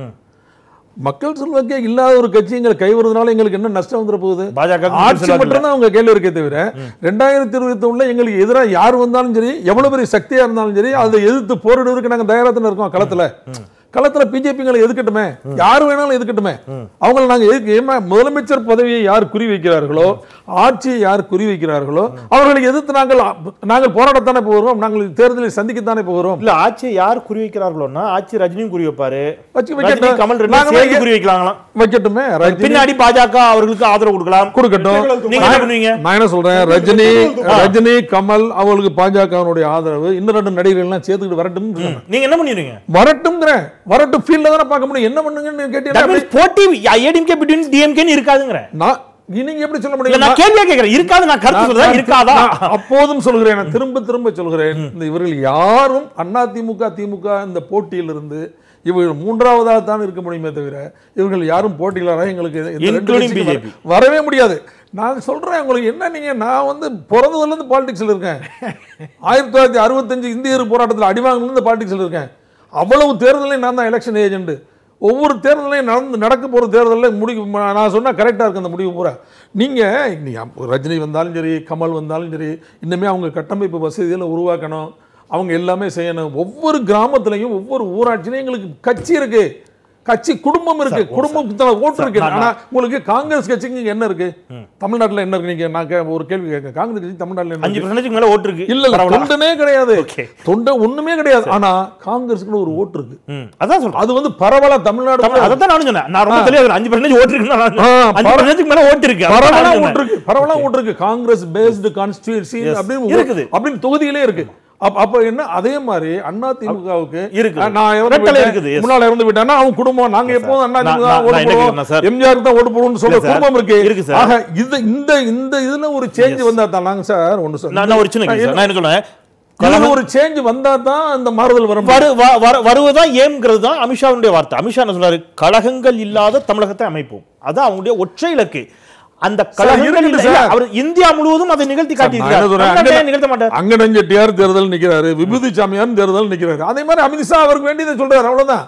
மக்கள் செல்வாக்கே இல்லாத ஒரு கட்சி எங்களை கைவிடுறதுனால எங்களுக்கு என்ன நஷ்டம் வந்துட போகுது பாஜக க்கு ஆட்சி செல்வாக்கு மட்டும் தான் அவங்க கேள்வி இருக்கே தவிர ரெண்டாயிரத்தி இருபத்தி ஒண்ணுல எங்களுக்கு எதிராக யார் வந்தாலும் சரி எவ்வளவு பெரிய சக்தியா இருந்தாலும் சரி அதை எதிர்த்து போரிடுவதற்கு நாங்க தயாரா தானே இருக்கோம் களத்துல களத்துல பிஜேபிங்களை எதுக்கட்டுமே யார் வேணாலும் எதுக்கட்டுமே அவங்களை நாங்க எதுக்கு ஏமா முதலமைச்சர் பதவியை யார் குறி வைக்கிறார்களோ ஆட்சியை யார் குறி வைக்கிறார்களோ அவர்களை எதிர்த்து நாங்கள் நாங்கள் போராடத்தானே போகிறோம் நாங்கள் தேர்தலில் சந்திக்கத்தானே போகிறோம் இல்ல ஆட்சியை யார் குறி வைக்கிறார்களோன்னா ஆட்சி ரஜினியும் குறி வைப்பாரு வச்சு ரஜினி வைக்கட்டும். கமல் ரெண்டு நாங்க சேர்ந்து வைக்க- குறி வைக்கலாங்களாம் வைக்கட்டுமே ரஜினி பின்னாடி பாஜக அவர்களுக்கு ஆதரவு கொடுக்கலாம் கொடுக்கட்டும் நீங்க என்ன பண்ணுவீங்க நான் என்ன சொல்றேன் ரஜினி ரஜினி கமல் அவங்களுக்கு பாஜகவினுடைய ஆதரவு இன்னும் ரெண்டு நடிகர்கள் எல்லாம் சேர்த்துக்கிட்டு வரட்டும் நீங்க என்ன பண்ணிடுவீங்க வரட்டும்ங்கிறேன் வரட்டும் ஃபீல்ட்ல தானே பார்க்க முடியும் என்ன பண்ணுங்கன்னு That கேட்டீங்கன்னா means போட்டி ஏடிஎம்கே பிட்வீன் டிஎம்கேன்னு இருக்காதுங்கிறேன் நான் நீங்க எப்படி சொல்ல இல்ல முடியும் நான் கேள்வியா கேக்குறேன் இருக்காது நான் கருத்து சொல்றேன் நான் இருக்காதா நான் அப்போதும் சொல்கிறேன் நான் திரும்ப திரும்ப சொல்கிறேன் இந்த இவர்கள் யாரும் அண்ணா திமுக திமுக இந்த போட்டியிலிருந்து இவர்கள் மூன்றாவதாக தான் இருக்க முடியுமே தவிர இவர்கள் யாரும் போட்டியிலாக எங்களுக்கு இந்த ரெண்டு Including கட்சிக்கும் வர- BJP. வரவே முடியாது நான் சொல்றேன் உங்களுக்கு என்ன நீங்க நான் வந்து பிறந்ததுல இருந்து பாலிடிக்ஸ்ல இருக்கேன் ஆயிரத்தி தொள்ளாயிரத்தி அறுபத்தஞ்சு இந்தியர் போராட்டத்தில் அடிவாங்கல இருந்து பாலிடிக்ஸ்ல இருக்கேன் அவ்வளவு தேர்தலையும் நான் தான் எலெக்ஷன் ஏஜென்ட் ஒவ்வொரு தேர்தலையும் நடந்து நடக்க போகிற தேர்தலில் முடிவு ம- நான் சொன்னா கரெக்டாக இருக்கு அந்த முடிவு பூரா நீங்கள் நீ ரஜினி வந்தாலும் சரி கமல் வந்தாலும் சரி இன்னுமே அவங்க கட்டமைப்பு வசதிகளை உருவாக்கணும் அவங்க எல்லாமே செய்யணும் ஒவ்வொரு கிராமத்துலையும் ஒவ்வொரு ஊராட்சியிலையும் எங்களுக்கு கட்சி இருக்கு கட்சி குடும்பம் இருக்கு குடும்பத்துல ஓட்டு இருக்கு ஆனா உங்களுக்கு காங்கிரஸ் கட்சிக்கு இங்க என்ன இருக்கு தமிழ்நாட்டுல என்ன இருக்கு நீங்க நான் கே- ஒரு கேள்வி கேட்க காங்கிரஸ் கட்சி தமிழ்நாட்டுல என்ன அஞ்சு இருக்கு? பர்சன்டேஜ் மேல ஓட்டு இருக்கு இல்ல இல்ல பரவாயில்ல. தொண்டனே கிடையாது Okay. தொண்டை ஒண்ணுமே கிடையாது ஆனா காங்கிரஸ்க்கு ஒரு ஓட்டு இருக்கு ம், அதான் சொல்றேன் அது வந்து பரவலா தமிழ்நாடு தமிழ் அதான் நானும் சொன்னேன் நான் ரொம்ப தெளிவா சொல்றேன். அஞ்சு பர்சன்டேஜ் ஓட்டு இருக்குன்னு நான் ஆ, அஞ்சு பரவ- பர்சன்டேஜ் மேல ஓட்டு இருக்கு அதான் பரவலா நானும் ஓட்டு சொன்னேன். இருக்கு பரவலா ஓட்டு இருக்கு காங்கிரஸ் பேஸ்டு கான்ஸ்டியூன்சி Yes. அப்படின்னு இருக்குது. அப்படின்னு தொகுதியிலே இருக்கு அப்ப அப்ப என்ன அதே மாதிரி அண்ணா திமுகவுக்கு இருக்குது. நான் இறந்து ரெட்டலை விட்டேன், இருக்குது, yes. முன்னால இறந்து விட்டேன்னா அவன் குடும்பம் நாங்க எப்போதும் அண்ணா நான் திமுக நான் ஓட்டு நான் என்ன போடுவோம் கேக்குறேன் சார்? எம்ஜிஆருக்கு தான் ஓட்டு போடுவோம்னு சொல்ற இல்ல சார். குடும்பம் இருக்கு இருக்கு சார். ஆக இது இந்த இந்த இதுல ஒரு சேஞ்ச் வந்தா தான் நாங்க சார் ஒண்ணு நான் நான் ஒரு சின்ன கேள்வி சார். நான் என்ன சொல்றேன் இதுல ஒரு சேஞ்ச் வந்தா தான் அந்த மாறுதல் வரும் வரு வ- வர- வருவதுதான் ஏம்ங்கிறது தான் அமித்ஷாவுடைய வார்த்தை அமித்ஷா என்ன சொல்றாரு கழகங்கள் இல்லாத தமிழகத்தை அமைப்போம் அதான் அவங்களுடைய ஒற்றை இலக்கு அந்த கழகங்கள் இருக்குது இல்லை சார். அவர் இந்தியா முழுவதும் அதை நிகழ்த்தி நான் என்ன சொல்றேன், காட்டியிருக்காரு அங்க- ஏன் நிகழ்த்த மாட்டார் அங்கடன் செட்டியார் தேர்தல் நிக்கிறாரு விபூதி சாமியார் தேர்தல் நிக்கிறாரு அதே மாதிரி அமித்ஷா அவருக்கு வேண்டியதை சொல்றாரு அவ்வளவுதான்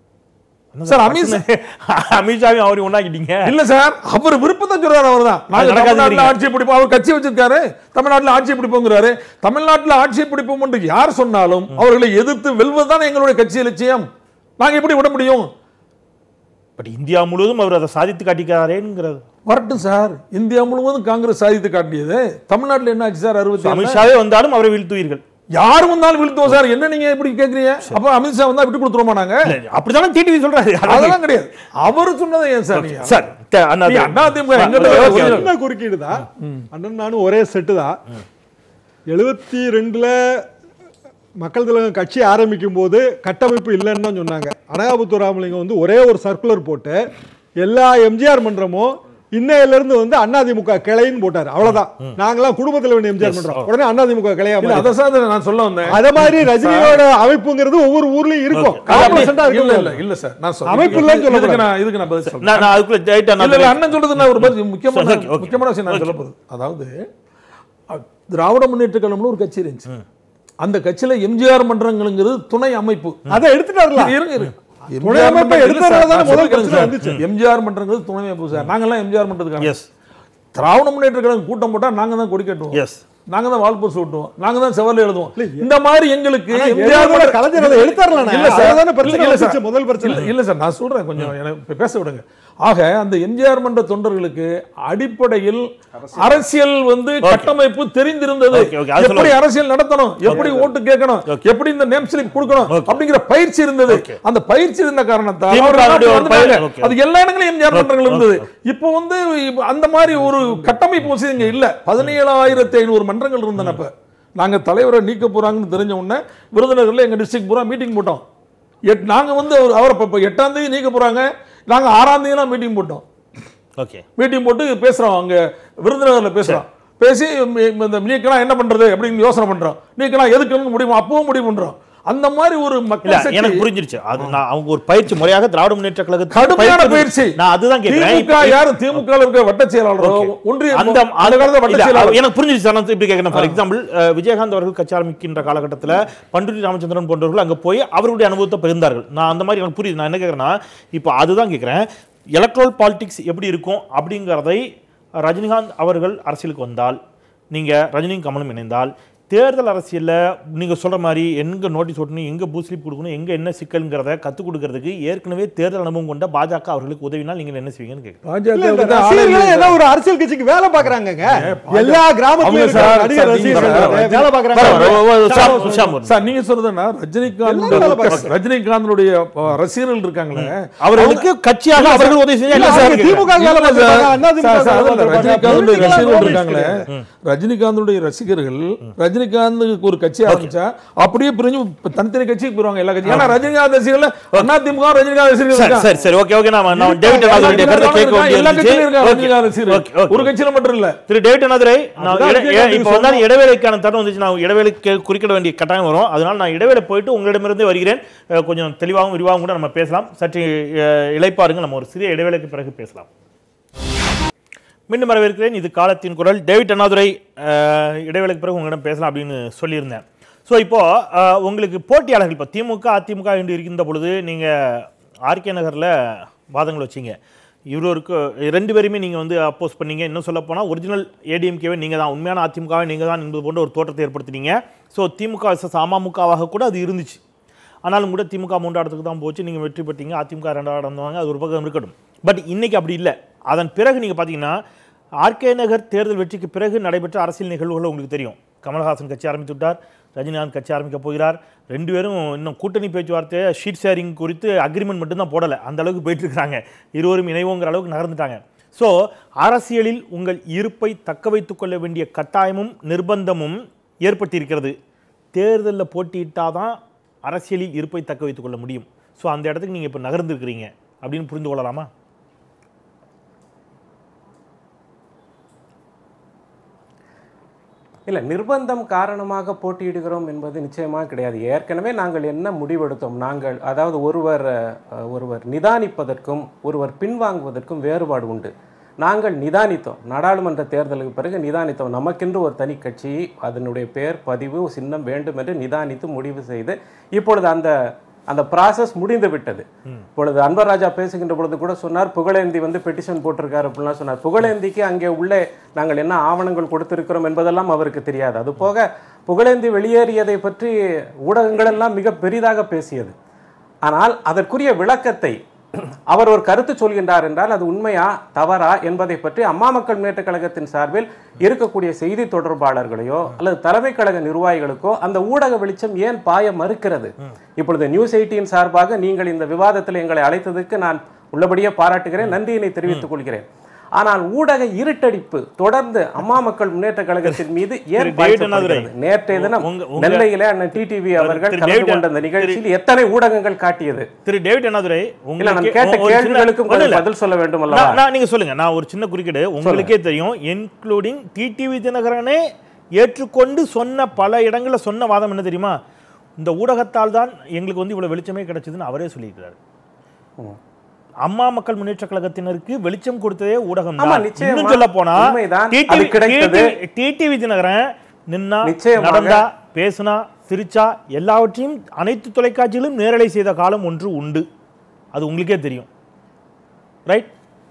சார் அமித்ஷா அமித்ஷாவையும் அவரையும் ஒண்ணாக்கிட்டீங்க இல்ல சார் அவர் விருப்பத்தை சொல்றாரு அவர்தான் நாங்க அது நடக்காதுங்கிறீங்க. தமிழ்நாட்டுல ஆட்சியை பிடிப்போம் அவர் கட்சி வச்சிருக்காரு தமிழ்நாட்டுல ஆட்சியை பிடிப்போங்கிறாரு தமிழ்நாட்டுல ஆட்சியை பிடிப்போம் என்று யார் சொன்னாலும் அவர்களை எதிர்த்து வெல்வதுதான் எங்களுடைய கட்சி லட்சியம் நாங்க எப்படி விட முடியும் பட் இந்தியா முழுவதும் அவர் அதை சாதித்து காட்டிக்கிறாரேங்கிறது வரட்டும் சார் இந்தியா முழுவதும் காங்கிரஸ் சாதித்து காட்டியது தமிழ்நாட்டுல என்ன ஆச்சு சார் அறுபத்தி ஏழுல? அமித்ஷாவே வந்தாலும் அவரை வீழ்த்துவீர்கள் யார் வந்தாலும் விழுத்துவோம் சார் என்ன நீங்க இப்படி கேக்குறீங்க அப்ப அமித்ஷா வந்தா விட்டு கொடுத்துருமா நாங்க அப்படிதானே டிடிவி சொல்றாரு அதெல்லாம் கிடையாது அவர் சொன்னதை ஏன் சார் நீங்க சார் த- அண்ணா, நீ அண்ணா திமுக எங்க Okay, இருந்து okay. வருது? சின்ன குறுக்கீடு தான் அண்ணன் நானும் ஒரே செட்டு தான் எழுபத்தி ரெண்டுல மக்கள் தலைவர் கட்சி ஆரம்பிக்கும் போது கட்டமைப்பு இல்லைன்னு தான் சொன்னாங்க அனகாபுத்தூர் ராமலிங்கம் வந்து ஒரே ஒரு சர்க்குலர் போட்டு எல்லா எம்ஜிஆர் மன்றமும் இன்னையில இருந்து வந்து அதிமுக கிளைன்னு போட்டாரு அவ்வளவுதான் நாங்களாம் குடும்பத்தில் வேண்டிய எம்ஜிஆர் மன்றம் உடனே அதிமுக கிளையா இல்ல, மாறிடுச்சு. அதை சார் நான் சொல்ல வந்தேன் அத மாதிரி ரஜினியோட அமைப்புங்கிறது ஒவ்வொரு ஊர்லயும் இருக்கும் கார்பரேஷன்டா இல்ல இருக்கும் இல்ல இல்ல சார் நான் சொல்றேன். அமைப்பு இல்லைன்னு இதுக்கு சொல்லக்கூடாது. நான் இதுக்கு நான் பதில் சொல்றேன் நான் நான் அதுக்குள்ள direct ஆ நான் இல்ல இல்ல அண்ணன் சொல்றது நான் ஒரு பதில் முக்கியமான சரி, okay, okay. முக்கியமான விஷயம் நான் சொல்ல போகுது அதாவது அ- திராவிட முன்னேற்ற கழகம்னு ஒரு கட்சி இருந்துச்சு அந்த கட்சியில எம்ஜிஆர் மன்றங்கள்ங்கிறது துணை அமைப்பு அதை எடுத்துட்டாருல இருங்க இருங்க துணை அமைப்பை எடுத்ததுனால தானே முதல் பிரச்சனை வந்துச்சு. எம்ஜிஆர் மன்றங்கிறது துணை அமைப்பு சார் நாங்கெல்லாம் எம்ஜிஆர் மன்றத்துக்கு எஸ் திராவிட முன்னேற்ற கழகம் கூட்டம் போட்டா நாங்க தான் கொடி கட்டுவோம் எஸ் நாங்க தான் வால்போஸ் ஓட்டுவோம் நாங்க தான் செவல்ல எழுதுவோம் இந்த மாதிரி எங்களுக்கு ஆனா எம்ஜிஆர் எம்ஜிஆர் மன்ற- கலைஞர் அதை எடுத்தாரலண்ணே. இல்ல சார் அதுதானே பிரச்சனை இல்ல சார். வந்துச்சு, முதல் பிரச்சனை. இல்ல, இல்ல சார் நான் சொல்றேன் கொஞ்சம் எனக்கு இப்ப பேச விடுங்க ஆக அந்த எம்ஜிஆர் மன்ற தொண்டர்களுக்கு அடிப்படையில் அரசியல் வந்து கட்டமைப்பு தெரிந்திருந்தது Okay, okay, அது எப்படி சொல்லுங்க. அரசியல் நடத்தணும் எப்படி ஓட்டு கேட்கணும் எப்படி இந்த நேம் ஸ்லிப் கொடுக்கணும் அப்படிங்கிற பயிற்சி இருந்தது அந்த பயிற்சி இருந்த காரணத்தால் திமுக அவர்கள் வுடைய ஒரு வந்துட்டாங்க. பயிர், okay. அது எல்லா இடங்களும் எம்ஜிஆர் மன்றங்கள் இருந்தது இப்போ வந்து இப்ப அந்த மாதிரி ஒரு கட்டமைப்பு வசதி இங்க இல்ல பதினேழாயிரத்தி ஐநூறு மன்றங்கள் இருந்தன அப்ப நாங்க தலைவரை நீக்க போறாங்கன்னு தெரிஞ்ச உடனே விருதுநகர்ல எங்க டிஸ்ட்ரிக்ட் பூரா மீட்டிங் போட்டோம் எட் நாங்க வந்து அவர் அவரை இப்ப- இப்ப எட்டாம் தேதி நீக்க போறாங்க நாங்க ஆறாம் தேதிலாம் மீட்டிங் போட்டோம் ஓகே மீட்டிங் போட்டு பேசுறோம் அங்க விருதுநகர்ல பேசுறோம் பேசி ம- இந்த நீக்கலாம் என்ன பண்றது அப்படின்னு யோசனை பண்றோம் நீக்கலாம் எதுக்குன்னு முடிவு அப்பவும் முடிவு பண்றோம் அந்த மாதிரி ஒரு இல்ல மக்கள் சக்தி- எனக்கு புரிஞ்சிருச்சு அது நான் அவங்க ஒரு பயிற்சி முறையாக திராவிட முன்னேற்ற கழகத்துக்கு கடுமையான பயிற்சி- பயிற்சி நான் அதுதான் கேட்கிறேன் திமுக யாரும் திமுக ல இருக்க வட்ட செயலாளரோ ஒன்றிய அந்த அந்த காலத்துல வட்ட இல்ல, செயலாளர் எனக்கு புரிஞ்சிருச்சு சார், நான் இப்படி கேட்கிறேன் ஃபார் எக்ஸாம்பிள் விஜயகாந்த் அவர்கள் கட்சி ஆரம்பிக்கின்ற காலகட்டத்தில் பண்டுரி ராமச்சந்திரன் போன்றவர்கள் அங்க போய் அவருடைய அனுபவத்தை பகிர்ந்தார்கள் நான் அந்த மாதிரி எனக்கு புரியுது நான் என்ன கேட்குறேன்னா இப்போ அதுதான் கேட்குறேன் எலக்ட்ரல் பாலிடிக்ஸ் எப்படி இருக்கும் அப்படிங்கிறதை ரஜினிகாந்த் அவர்கள் அரசியலுக்கு வந்தால் நீங்க ரஜினியும் கமலும் இணைந்தால் தேர்தல் அரசியல்ல நீங்க சொல்ற மாதிரி எங்க நோட்டீஸ் ஓட்டணும் எங்க பூ ஸ்லிப் கொடுக்கணும் எங்க என்ன சிக்கல்ங்கிறத கத்துக் கொடுக்கறதுக்கு ஏற்கனவே தேர்தல் அனுபவம் கொண்ட பாஜக அவர்களுக்கு உதவினால் நீங்கள் என்ன செய்வீங்கன்னு கேட்குறேன் பாஜக இல்ல, இந்த வந்து ஆளே ரசிகர்களே இல்லை ஏதோ ஒரு அரசியல் கட்சிக்கு வேலை பாக்குறாங்கங்க எல்லா அவங்க கிராமத்திலும் இருக்கிற சார், நடிகர் சார், நீங்க ரசிகர்கள் சார், வேலை பாக்குறாங்க ஷாம், ஷாம் ஒரு சார் நீங்க சொல்றதுன்னா ரஜினிகாந்த் எல்லாம் வேலை பார்க்கறாங்க. ரஜினிகாந்தனுடைய அஹ், ரசிகர்கள் இருக்காங்களே அவர்களுக்கு கட்சியாக அவர்கள் உதவி செஞ்சா இல்ல, என்ன அவங்க சார் திமுக க்கு வேலை இல்ல சார், பார்க்கறாங்க, அண்ணா திமுக சார், க்கு சார், வேலை அதுல பார்க்கறாங்க. ரஜினிகாந்துடைய political ரசிகர்கள் lobbies இருக்காங்களே ரஜினிகாந்துடைய ரசிகர்கள் ரஜினிகாந்துக்கு ஒரு கட்சி ஆரம்பிச்சா அப்படியே பிரிஞ்சு இப்ப தனித்தனி கட்சிக்கு போயிருவாங்க எல்லா கட்சி ஏன்னா ரஜினிகாந்த் ரசிகர்கள் அண்ணா திமுக ரஜினிகாந்த் ரசிகர்கள் சரி இருக்காங்க. சரி சரி ஓகே ஓகே நான் நான் டேவிட் அண்ணாதுரையுடைய கருத்தை கேட்க எல்லா கட்சியிலும் இருக்காங்க வேண்டியிருந்துச்சு. ரஜினிகாந்த் ரசிகர்கள் ஓகே, ஓகே. ஒரு கட்சியில மட்டும் இல்ல திரு டேவிட் அண்ணாதுரை நான் அதுதான் இட- விஜயகாந்த் இப்போ சொன்னா. வந்து இடைவேளைக்கான தருணம் வந்துச்சு நான் இடைவேளைக்கு குறிக்கிட வேண்டிய கட்டாயம் வரும் அதனால நான் இடைவேளை போயிட்டு உங்களிடமிருந்தே வருகிறேன் அஹ், கொஞ்சம் தெளிவாகவும் விரிவாகவும் கூட நம்ம பேசலாம் சற்று அஹ், இளைப்பாருங்க நம்ம ஒரு சிறிய இடைவேளைக்கு பிறகு பேசலாம் மீண்டும் வரவேற்கிறேன் இது காலத்தின் குரல் டேவிட் அண்ணாதுரை அஹ், இடைவேளைக்கு பிறகு உங்களிடம் பேசலாம் அப்படின்னு சொல்லியிருந்தேன் ஸோ இப்போ அஹ், உங்களுக்கு போட்டியாளர்கள் இப்போ திமுக அதிமுக என்று இருக்கின்ற பொழுது நீங்கள் ஆர்கே நகரில் வாதங்கள் வச்சீங்க இவருக்கு ரெண்டு பேருமே நீங்கள் வந்து அப்போஸ் பண்ணீங்க இன்னும் சொல்ல போனால் ஒரிஜினல் ஏடிஎம்கேவை நீங்கள் தான் உண்மையான அதிமுகவை நீங்கள் தான் என்பது போன்ற ஒரு தோற்றத்தை ஏற்படுத்தினீங்க ஸோ திமுக vs அமமுகவாக கூட அது இருந்துச்சு ஆனாலும் கூட திமுக மூன்றாம் இடத்துக்கு தான் போச்சு நீங்கள் வெற்றி பெற்றீங்க அதிமுக ரெண்டாவது இடம் வாங்க அது ஒரு பக்கம் இருக்கட்டும் பட் இன்னைக்கு அப்படி இல்லை அதன் பிறகு நீங்கள் பார்த்தீங்கன்னா ஆர்கே நகர் தேர்தல் வெற்றிக்கு பிறகு நடைபெற்ற அரசியல் நிகழ்வுகள் உங்களுக்கு தெரியும் கமல்ஹாசன் கட்சி ஆரம்பித்து விட்டார் ரஜினிகாந்த் கட்சி ஆரம்பிக்க போகிறார் ரெண்டு பேரும் இன்னும் கூட்டணி பேச்சுவார்த்தை ஷீட் ஷேரிங் குறித்து அக்ரிமெண்ட் மட்டும்தான் போடலை அந்த அளவுக்கு போயிட்டு இருக்காங்க இருவரும் இணைவோங்கிற அளவுக்கு நகர்ந்துட்டாங்க ஸோ அரசியலில் உங்கள் இருப்பை தக்க வைத்துக் கொள்ள வேண்டிய கட்டாயமும் நிர்பந்தமும் ஏற்பட்டிருக்கிறது தேர்தலில் போட்டியிட்டாதான் அரசியலில் இருப்பை தக்க வைத்துக் கொள்ள முடியும் ஸோ அந்த இடத்துக்கு நீங்கள் இப்போ நகர்ந்துருக்கிறீங்க அப்படின்னு புரிந்து கொள்ளலாமா இல்லை நிர்பந்தம் காரணமாக போட்டியிடுகிறோம் என்பது நிச்சயமாக கிடையாது ஏற்கனவே நாங்கள் என்ன முடிவெடுத்தோம் நாங்கள் அதாவது ஒருவர் அஹ், ஒருவர் நிதானிப்பதற்கும் ஒருவர் பின்வாங்குவதற்கும் வேறுபாடு உண்டு நாங்கள் நிதானித்தோம் நாடாளுமன்ற தேர்தலுக்கு பிறகு நிதானித்தோம் நமக்கென்று ஒரு தனி கட்சி அதனுடைய பெயர் பதிவு சின்னம் வேண்டும் என்று நிதானித்து முடிவு செய்து இப்பொழுது அந்த அந்த ப்ராசஸ் முடிந்து விட்டது இப்பொழுது அன்பர் ராஜா பேசுகின்ற பொழுது கூட சொன்னார் புகழேந்தி வந்து பெட்டிஷன் போட்டிருக்காரு அப்படிலாம் சொன்னார் புகழேந்திக்கு அங்கே உள்ளே நாங்கள் என்ன ஆவணங்கள் கொடுத்திருக்கிறோம் என்பதெல்லாம் அவருக்கு தெரியாது அது போக புகழேந்தி வெளியேறியதை பற்றி ஊடகங்கள் எல்லாம் மிக பெரிதாக பேசியது ஆனால் அதற்குரிய விளக்கத்தை அவர் ஒரு கருத்து சொல்கின்றார் என்றால் அது உண்மையா தவறா என்பதை பற்றி அம்மா மக்கள் முன்னேற்ற கழகத்தின் சார்பில் இருக்கக்கூடிய செய்தி தொடர்பாளர்களையோ அல்லது தலைமை கழக நிர்வாகிகளுக்கோ அந்த ஊடக வெளிச்சம் ஏன் பாய மறுக்கிறது இப்பொழுது நியூஸ் எயிட்டின் சார்பாக நீங்கள் இந்த விவாதத்தில் எங்களை அழைத்ததுக்கு நான் உள்ளபடியே பாராட்டுகிறேன் நன்றியினை தெரிவித்துக் கொள்கிறேன் ஆனால் ஊடக இருட்டடிப்பு தொடர்ந்து அம்மா மக்கள் முன்னேற்ற கழகத்தின் மீது ஏன் திரு டேவிட் அண்ணாதுரை, பாய்ச்சப்படுகிறது? நேற்றைய தினம் உங்க- உங்க- நெல்லையில அண்ணன் டிடிவி அவர்கள் திரு கலந்து டேவிட் கொண்ட அந்த நிகழ்ச்சியில் எத்தனை ஊடகங்கள் காட்டியது திரு டேவிட் அண்ணாதுரை இல்ல நான் உங்களுக்கு கேட்ட ஒரு சின்ன- கேள்விகளுக்கும் ஒண்ணும் இல்ல. பதில் சொல்ல வேண்டும் அல்லவா நான் நான் நீங்க சொல்லுங்க நான் ஒரு சின்ன குறுக்கீடு உங்களுக்கே தெரியும் இன்க்ளூடிங் டிடிவி தினகரனே ஏற்றுக்கொண்டு சொன்ன பல இடங்கள்ல சொன்ன வாதம் என்ன தெரியுமா இந்த ஊடகத்தால் தான் எங்களுக்கு வந்து இவ்வளவு வெளிச்சமே கிடைச்சதுன்னு அவரே சொல்லியிருக்கிறாரு அம்மா மக்கள் முன்னேற்ற கழகத்தினருக்கு வெளிச்சம் கொடுத்ததே ஊடகம் ஆமா, தான் நிச்சயமா. இன்னும் சொல்ல போனா உண்மைதான். அது கிடைத்தது. டிடிவி தினகரன் நின்னா நிச்சயமாக. நடந்தா பேசுனா சிரிச்சா எல்லாவற்றையும் அனைத்து தொலைக்காட்சிகளும் நேரலை செய்த காலம் ஒன்று உண்டு அது உங்களுக்கே தெரியும் ரைட்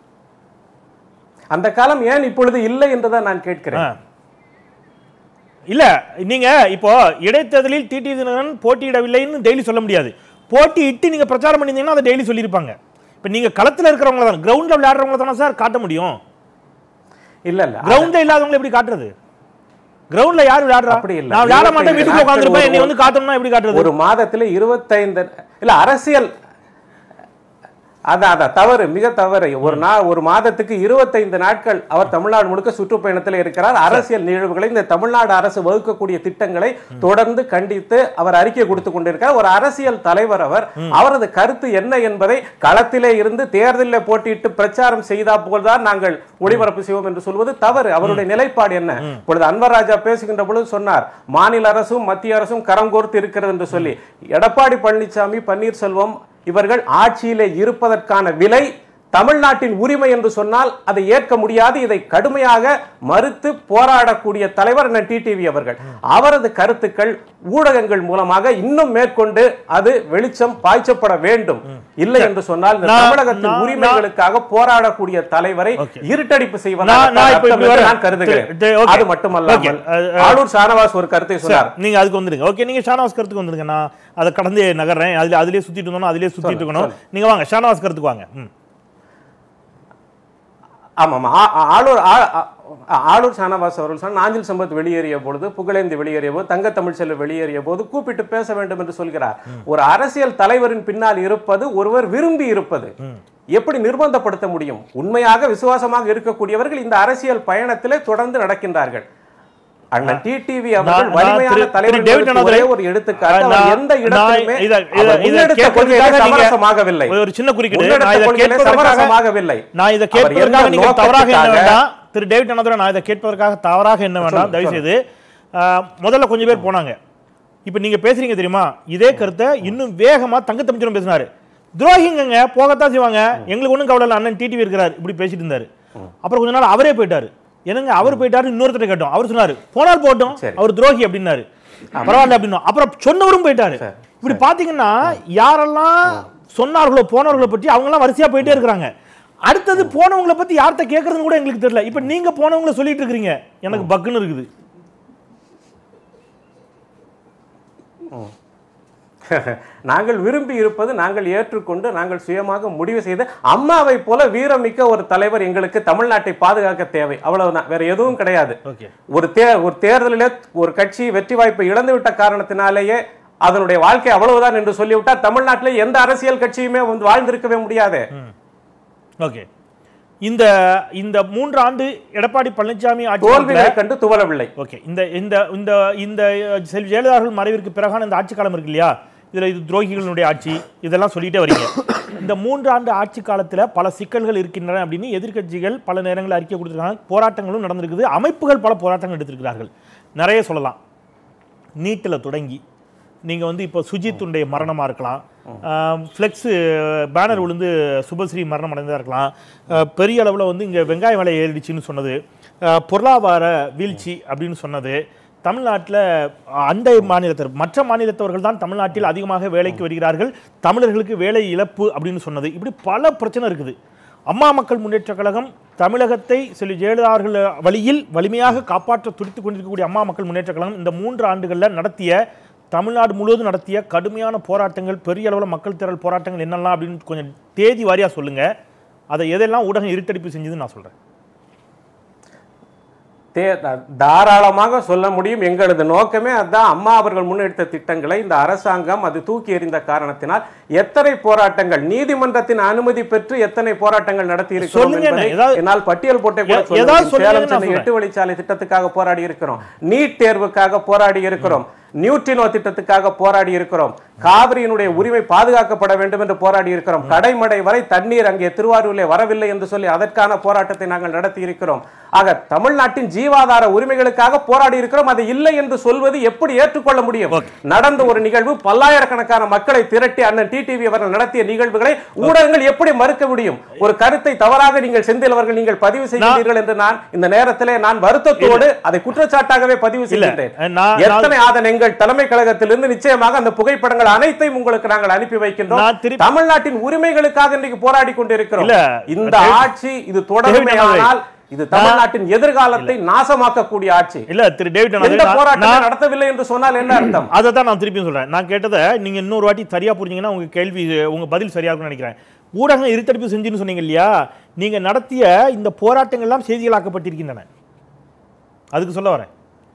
அந்த காலம் ஏன் இப்பொழுது இல்லை என்றுதான் நான் கேட்கிறேன் இல்ல நீங்க இப்போ இடைத்தேர்தலில் டிடி தினகரன் போட்டியிடவில்லைன்னு டெய்லி சொல்ல முடியாது போட்டியிட்டு நீங்க பிரச்சாரம் பண்ணியிருந்தீங்கன்னா அதை டெய்லி சொல்லியிருப்பாங்க இப்போ நீங்க களத்துல இருக்கிறவங்க தான் கிரவுண்ட்ல விளையாடுறவங்க தானே சார் காட்ட முடியும் இல்ல இல்ல கிரவுண்ட்ல இல்லாதவங்களை எப்படி காட்டுறது கிரவுண்ட்ல யார் விளையாடுறா அப்படி இல்ல. நான் விளையாட மாட்டேன் இருபத்தைந்து வீட்டுக்குள்ள உட்காந்துருப்பேன் நாட்கள் என்னை வந்து காட்டணும்னா எப்படி காட்டுறது ஒரு மாதத்துல இருபத்தைந்து இல்ல அரசியல் அதான் அதான் தவறு மிக தவறு ஒரு நாள் ஒரு மாதத்துக்கு இருபத்தைந்து நாட்கள் அவர் தமிழ்நாடு முழுக்க சுற்றுப்பயணத்தில் இருக்கிறார் அரசியல் நிகழ்வுகளை இந்த தமிழ்நாடு அரசு வகுக்கக்கூடிய திட்டங்களை தொடர்ந்து கண்டித்து அவர் அறிக்கை கொடுத்து கொண்டிருக்கிறார் ஒரு அரசியல் தலைவர் அவர் அவரது கருத்து என்ன என்பதை களத்திலே இருந்து தேர்தலில் போட்டியிட்டு பிரச்சாரம் செய்தா போல்தான் நாங்கள் ஒளிபரப்பு செய்வோம் என்று சொல்வது தவறு அவருடைய நிலைப்பாடு என்ன இப்பொழுது அன்வர் ராஜா பேசுகின்ற பொழுது சொன்னார் மாநில அரசும் மத்திய அரசும் கரம் கோர்த்து இருக்கிறது என்று சொல்லி எடப்பாடி பழனிசாமி பன்னீர்செல்வம் இவர்கள் ஆட்சியிலே இருப்பதற்கான விலை தமிழ்நாட்டின் உரிமை என்று சொன்னால் அதை ஏற்க முடியாது இதை கடுமையாக மறுத்து போராடக்கூடிய தலைவர் அண்ணன் டிடிவி அவர்கள் அவரது கருத்துக்கள் ஊடகங்கள் மூலமாக இன்னும் மேற்கொண்டு அது வெளிச்சம் பாய்ச்சப்பட வேண்டும் இல்லை என்று சொன்னால் இந்த நான்- தமிழகத்தின் நான்- உரிமைகளுக்காக போராடக்கூடிய தலைவரை Okay. இருட்டடிப்பு நான்- செய்வதாக நான் இப்ப இப்படி வரேன். நான் கருதுகிறேன் சரி, சரி, okay. அது மட்டுமல்லாமல் Okay. அது- அது- ஆளூர் ஷானவாஸ் ஒரு கருத்தை சொன்னார் சார், நீங்க அதுக்கு வந்துருங்க ஓகே நீங்க ஷானவாஸ் கருத்துக்கு வந்துருங்க நான் அதை கடந்து நகர்றேன் அதுல அதுலயே சுத்திட்டு இருந்தோம் அதுலயே சுத்திட்டு இருக்கணும் நீங்க வாங்க ஷானவாஸ் கருத்துக்கு வாங்க ம். ஆமாம் ஆ- ஆ- ஆளூர் ஆ- ஆ- ஆளூர் ஷானவாஸ் அவர்கள் சொன்ன நாஞ்சில் சம்பத் வெளியேறிய பொழுது புகழேந்தி வெளியேறிய போது தங்க தமிழ்ச்செல்வ வெளியேறிய போது கூப்பிட்டு பேச வேண்டும் என்று சொல்கிறார் ஒரு அரசியல் தலைவரின் பின்னால் இருப்பது ஒருவர் விரும்பி இருப்பது எப்படி நிர்பந்தப்படுத்த முடியும் உண்மையாக விசுவாசமாக இருக்கக்கூடியவர்கள் இந்த அரசியல் பயணத்திலே தொடர்ந்து நடக்கின்றார்கள் அண்ணன் டிடிவி அவர்கள் நான்- நான் வலிமையான திரு- திரு தலைவர் டேவிட் ஒரே அண்ணாதுரை, ஒரு எடுத்துக்காட்டு நான் அவர் எந்த இடத்திலுமே நான் இத- இத- அவர் இத முன்னெடுத்த கேட்கறதுக்காக கொள்கையிலே நீங்க- சமரசமாகவில்லை ஒரு சின்ன குறுக்கீடு முன்னெடுத்த நான் இதை கொள்கையிலே கேட்பதற்காக சமரசமாகவில்லை நான் இதை அவர் கேட்பதற்காக எந்த நீங்க தவறாக என்ன நோக்கத்துக்காக- வேண்டாம் திரு டேவிட் அண்ணாதுரை நான் இதை கேட்பதற்காக தவறாக என்ன வேண்டாம் தயவு செய்து ஆஹ், முதல்ல கொஞ்சம் பேர் போனாங்க இப்போ நீங்க பேசுறீங்க தெரியுமா இதே கருத்தை இன்னும் வேகமா தங்க தமிச்சரம் பேசினாரு துரோகிங்கங்க போகத்தான் செய்வாங்க எங்களுக்கு ஒண்ணும் கவலை இல்லை அண்ணன் டிடிவி இருக்கிறார் இப்படி பேசிட்டு இருந்தாரு அப்புறம் கொஞ்ச நாள் அவரே போயிட்டாரு என்னங்க அவர் போயிட்டாரு இன்னொருத்தர் கேட்டோம் அவர் சொன்னாரு போனால் போட்டோம் சரி. அவர் துரோகி அப்படின்னாரு பரவாயில்ல அப்படின்னு அப்புறம் சொன்னவரும் போயிட்டாரு இப்படி பாத்தீங்கன்னா யாரெல்லாம் சொன்னார்களோ போனவர்களை பற்றி அவங்க எல்லாம் வரிசையா போயிட்டே இருக்கிறாங்க அடுத்தது போனவங்களை பத்தி யார்கிட்ட கேட்கறதுன்னு கூட எங்களுக்கு தெரியல இப்ப நீங்க போனவங்கள சொல்லிட்டு இருக்கீங்க எனக்கு பக்குன்னு இருக்குது நாங்கள் விரும்பி இருப்பது நாங்கள் ஏற்றுக்கொண்டு நாங்கள் சுயமாக முடிவு செய்து அம்மாவை போல வீரமிக்க ஒரு தலைவர் எங்களுக்கு தமிழ்நாட்டை பாதுகாக்க தேவை அவ்வளவுதான் வேற எதுவும் கிடையாது ஓகே ஒரு தே ஒரு தேர்தலிலே ஒரு கட்சி வெற்றி வாய்ப்பை இழந்து விட்ட காரணத்தினாலேயே அதனுடைய வாழ்க்கை அவ்வளவுதான் என்று சொல்லிவிட்டால் தமிழ்நாட்டிலே எந்த அரசியல் கட்சியுமே வந்து வாழ்ந்திருக்கவே முடியாது ஓகே இந்த இந்த மூன்று ஆண்டு எடப்பாடி பழனிசாமி ஆட்சி தோல்விகளை கண்டு துவளவில்லை ஓகே இந்த இந்த இந்த இந்த அஹ், செல்வி ஜெயலலிதா அவர்கள் மறைவிற்கு பிறகான இந்த ஆட்சி காலம் இருக்கு இல்லையா இதுல இது துரோகிகளுடைய ஆட்சி இதெல்லாம் சொல்லிட்டே வரீங்க இந்த மூன்று ஆண்டு ஆட்சி காலத்துல பல சிக்கல்கள் இருக்கின்றன அப்படின்னு எதிர்க்கட்சிகள் பல நேரங்களில் அறிக்கை கொடுத்துருக்காங்க போராட்டங்களும் நடந்திருக்குது அமைப்புகள் பல போராட்டங்கள் எடுத்திருக்கிறார்கள் நிறைய சொல்லலாம் நீட்டில் தொடங்கி நீங்க வந்து இப்போ சுஜித்துடைய மரணமா இருக்கலாம் ஃப்ளெக்ஸ் பேனர் விழுந்து சுபஸ்ரீ மரணம் அடைந்ததா இருக்கலாம் அஹ், பெரிய அளவுல வந்து இங்க வெங்காய விலை ஏறிடுச்சுன்னு சொன்னது அஹ், பொருளாதார வீழ்ச்சி அப்படின்னு சொன்னது தமிழ்நாட்டில் அண்டை மாநிலத்தர் மற்ற மாநிலத்தவர்கள் தான் தமிழ்நாட்டில் அதிகமாக வேலைக்கு வருகிறார்கள் தமிழர்களுக்கு வேலை இழப்பு அப்படின்னு சொன்னது இப்படி பல பிரச்சனை இருக்குது அம்மா மக்கள் முன்னேற்ற கழகம் தமிழகத்தை செல்வி ஜெயலலிதா அவர்கள் வழியில் வலிமையாக காப்பாற்ற துடித்துக் கொண்டிருக்கக்கூடிய அம்மா மக்கள் முன்னேற்ற கழகம் இந்த மூன்று ஆண்டுகளில் நடத்திய தமிழ்நாடு முழுவதும் நடத்திய கடுமையான போராட்டங்கள் பெரிய அளவில் மக்கள் திரள் போராட்டங்கள் என்னெல்லாம் அப்படின்னு கொஞ்சம் தேதி வாரியா சொல்லுங்க அதை எதெல்லாம் ஊடகம் இருட்டடிப்பு செஞ்சதுன்னு நான் சொல்றேன் தே- த- தாராளமாக சொல்ல முடியும் எங்களது நோக்கமே அதுதான் அம்மா அவர்கள் முன்னெடுத்த திட்டங்களை இந்த அரசாங்கம் அது தூக்கி எறிந்த காரணத்தினால் எத்தனை போராட்டங்கள் நீதிமன்றத்தின் அனுமதி பெற்று எத்தனை போராட்டங்கள் நடத்தி இருக்கிறோம் சொல்லுங்க என்பதை என்ன, ஏதாவது- என்னால் பட்டியல் போட்டே கூட ஏ- சொல்ல ஏதாவது முடியும். சொல்லுங்க, சேலம் நான் சென்னை சொல்றேன். எட்டு வழிச்சாலை திட்டத்துக்காக போராடி இருக்கிறோம் நீட் தேர்வுக்காக போராடி இருக்கிறோம் நியூட்ரினோ திட்டத்துக்காக போராடி இருக்கிறோம் காவிரியினுடைய உரிமை பாதுகாக்கப்பட வேண்டும் என்று போராடி இருக்கிறோம் கடைமடை வரை தண்ணீர் அங்கே திருவாரூரிலே வரவில்லை என்று சொல்லி அதற்கான போராட்டத்தை நாங்கள் நடத்தி இருக்கிறோம் ஆக தமிழ்நாட்டின் ஜீவாதார உரிமைகளுக்காக போராடி இருக்கிறோம் அது இல்லை என்று சொல்வது எப்படி ஏற்றுக்கொள்ள முடியும் நடந்த ஒரு நிகழ்வு பல்லாயிரக்கணக்கான மக்களை திரட்டி அண்ணன் டிடிவி அவர்கள் நடத்திய நிகழ்வுகளை ஊடகங்கள் எப்படி மறுக்க முடியும் ஒரு கருத்தை தவறாக நீங்கள் செந்தில் அவர்கள் நீங்கள் பதிவு செய்கிறீர்கள் என்று நான் இந்த நேரத்திலே நான் வருத்தத்தோடு அதை குற்றச்சாட்டாகவே பதிவு செய்கின்றேன் நான்- நான்- எத்தனை ஆதன் எங்கள் தலைமை கழகத்திலிருந்து நிச்சயமாக அந்த புகைப்படங்கள் அனைத்தையும் உங்களுக்கு நாங்கள் அனுப்பி வைக்கின்றோம் நான் திருப்பி- தமிழ்நாட்டின் உரிமைகளுக்காக இன்றைக்கு போராடி கொண்டிருக்கிறோம் இல்ல, இந்த டேவிட்- ஆட்சி இது தொடர்மையானால் டேவிட் இது தமிழ்நாட்டின் எதிர்காலத்தை நாசமாக்கக்கூடிய ஆட்சி இல்ல திரு டேவிட் எந்த நான் போராட்டத்தை நான் நடத்தவில்லை என்று சொன்னால் என்ன அர்த்தம் அதை தான் நான் திருப்பியும் சொல்றேன் நான் கேட்டதை நீங்க இன்னொரு வாட்டி சரியா புரிஞ்சீங்கன்னா உங்க கேள்வி உங்க பதில் சரியா இருக்கும்னு நினைக்கிறேன் ஊடகம் இருட்டடிப்பு செஞ்சுன்னு சொன்னீங்க இல்லையா நீங்க நடத்திய இந்த போராட்டங்கள் எல்லாம் செய்திகளாக்கப்பட்டிருக்கின்றன அதுக்கு சொல்ல வரேன்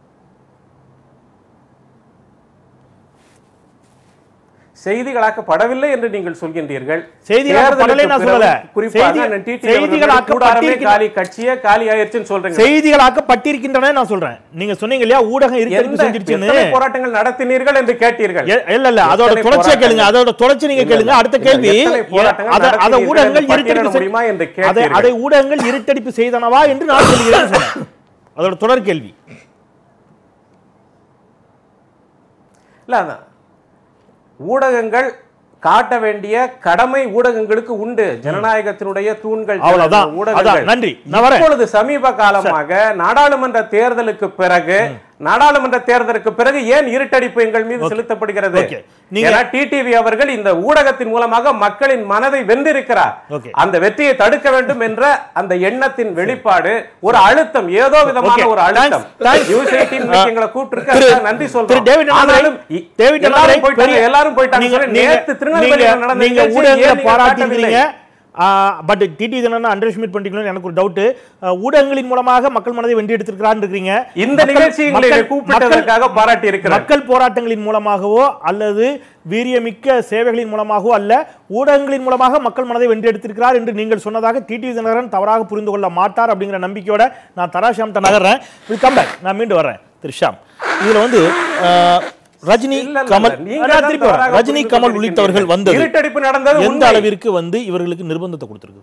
செய்திகளாக்கப்படவில்லை என்று நீங்கள் சொல்கின்றீர்கள் செய்திகளாக்கப்படலை நான் தேர்தலுக்கு சொல்லல. பிறகு குறிப்பாக செய்தி- அண்ணன் டிடிவி அவர்கள் செய்திகளாக்கப்பட்டிருக்கிற- கூடாரமே காலி கட்சியே காலி ஆயிருச்சுன்னு சொல்றீங்க செய்திகளாக்கப்பட்டிருக்கின்றன நான் சொல்றேன் நீங்க சொன்னீங்க இல்லையா ஊடகம் இருட்டடிப்பு எந்த செஞ்சிருச்சுன்னு எத்தனை போராட்டங்கள் நடத்தினீர்கள் என்று கேட்டீர்கள் எ- இல்ல இல்ல அதோட எத்தனை தொடர்ச்சியை கேளுங்க போராட்டங்கள்? அதோட தொடர்ச்சி நீங்க இல்ல, கேளுங்க இல்ல. அடுத்த இல்ல, கேள்வி எத்தனை போராட்டங்கள் அத- அதை நடத்தினீர்கள் ஊடகங்கள் என்று இருட்டடிப்பு பட்டியலிட முடியுமா என்று செய்- அதை கேட்டீர்கள். அதை ஊடகங்கள் இருட்டடிப்பு செய்தனவா என்று நான் சொல்கிறேன் சொன்னேன் அதோட தொடர் கேள்வி இல்ல அதான். ஊடகங்கள் காட்ட வேண்டிய கடமை ஊடகங்களுக்கு உண்டு ஜனநாயகத்தினுடைய தூண்கள் அவ்வளவுதான். அதான். நன்றி. நான் வரேன். இப்பொழுது சமீப காலமாக நாடாளுமன்ற தேர்தலுக்கு பிறகு நாடாளுமன்ற தேர்தலுக்கு பிறகு ஏன் இருட்டடிப்பு எங்கள் மீது செலுத்தப்படுகிறது Okay. நீங்க- ஏன்னா டிடிவி அவர்கள் இந்த ஊடகத்தின் மூலமாக மக்களின் மனதை வென்றிருக்கிறார் Okay. அந்த வெற்றியை தடுக்க வேண்டும் என்ற அந்த எண்ணத்தின் வெளிப்பாடு ஒரு அழுத்தம் ஏதோ விதமான Okay. ஒரு அழுத்தம் Thanks. Thanks. நியூஸ் 18 இன்னைக்கு எங்களை கூப்பிட்டு திரு- இருக்கு நன்றி திரு சொல்றோம் டேவிட் அண்ணாமலை, ஆனாலும் இ- டேவிட் எல்லாரும் அண்ணாமலை போயிட்டாங்க பெரிய- எல்லாரும் போயிட்டாங்க நீங்க- சொல்லி நீங்க- நேத்து திருநெல்வேலியில் நீங்க- நடந்த நீங்க நிகழ்ச்சியை ஊடகங்களை ஏன் நீங்க பாராட்டியிருக்கிறீங்க காட்டவில்லை? பட் டிடி தினம் அண்டர் எஸ்டிமேட் பண்ணிட்டீங்களோ எனக்கு ஒரு டவுட் ஊடகங்களின் மூலமாக மக்கள் மனதை வென்றி எடுத்திருக்கிறான்னு இருக்கிறீங்க இந்த மக்கள்- நிகழ்ச்சி எங்களை மக்கள்- கூப்பிட்டதற்காக பாராட்டி இருக்கிறார் மக்கள் போராட்டங்களின் மூலமாகவோ அல்லது வீரியமிக்க சேவைகளின் மூலமாகவோ அல்ல ஊடகங்களின் மூலமாக மக்கள் மனதை வென்றெடுத்திருக்கிறார் என்று நீங்கள் சொன்னதாக டிடி தினகரன் தவறாக புரிந்து கொள்ள மாட்டார் அப்படிங்கிற நம்பிக்கையோட நான் தராஷாம் நகர்றேன் கம் பேக் நான் மீண்டும் வர்றேன் திரு ஷாம் இதுல வந்து அஹ், ரஜினி இல்ல, இல்ல, கமல் இல்ல. நீங்க நான் தான் திருப்பி வரேன். தவறாக ரஜினி புரிந்து கமல் கொண்டிருக்கிறீர்கள். உள்ளிட்டவர்கள் வந்தது இருட்டடிப்பு நடந்தது எந்த உண்மை. அளவிற்கு வந்து இவர்களுக்கு நிர்பந்தத்தை கொடுத்திருக்கு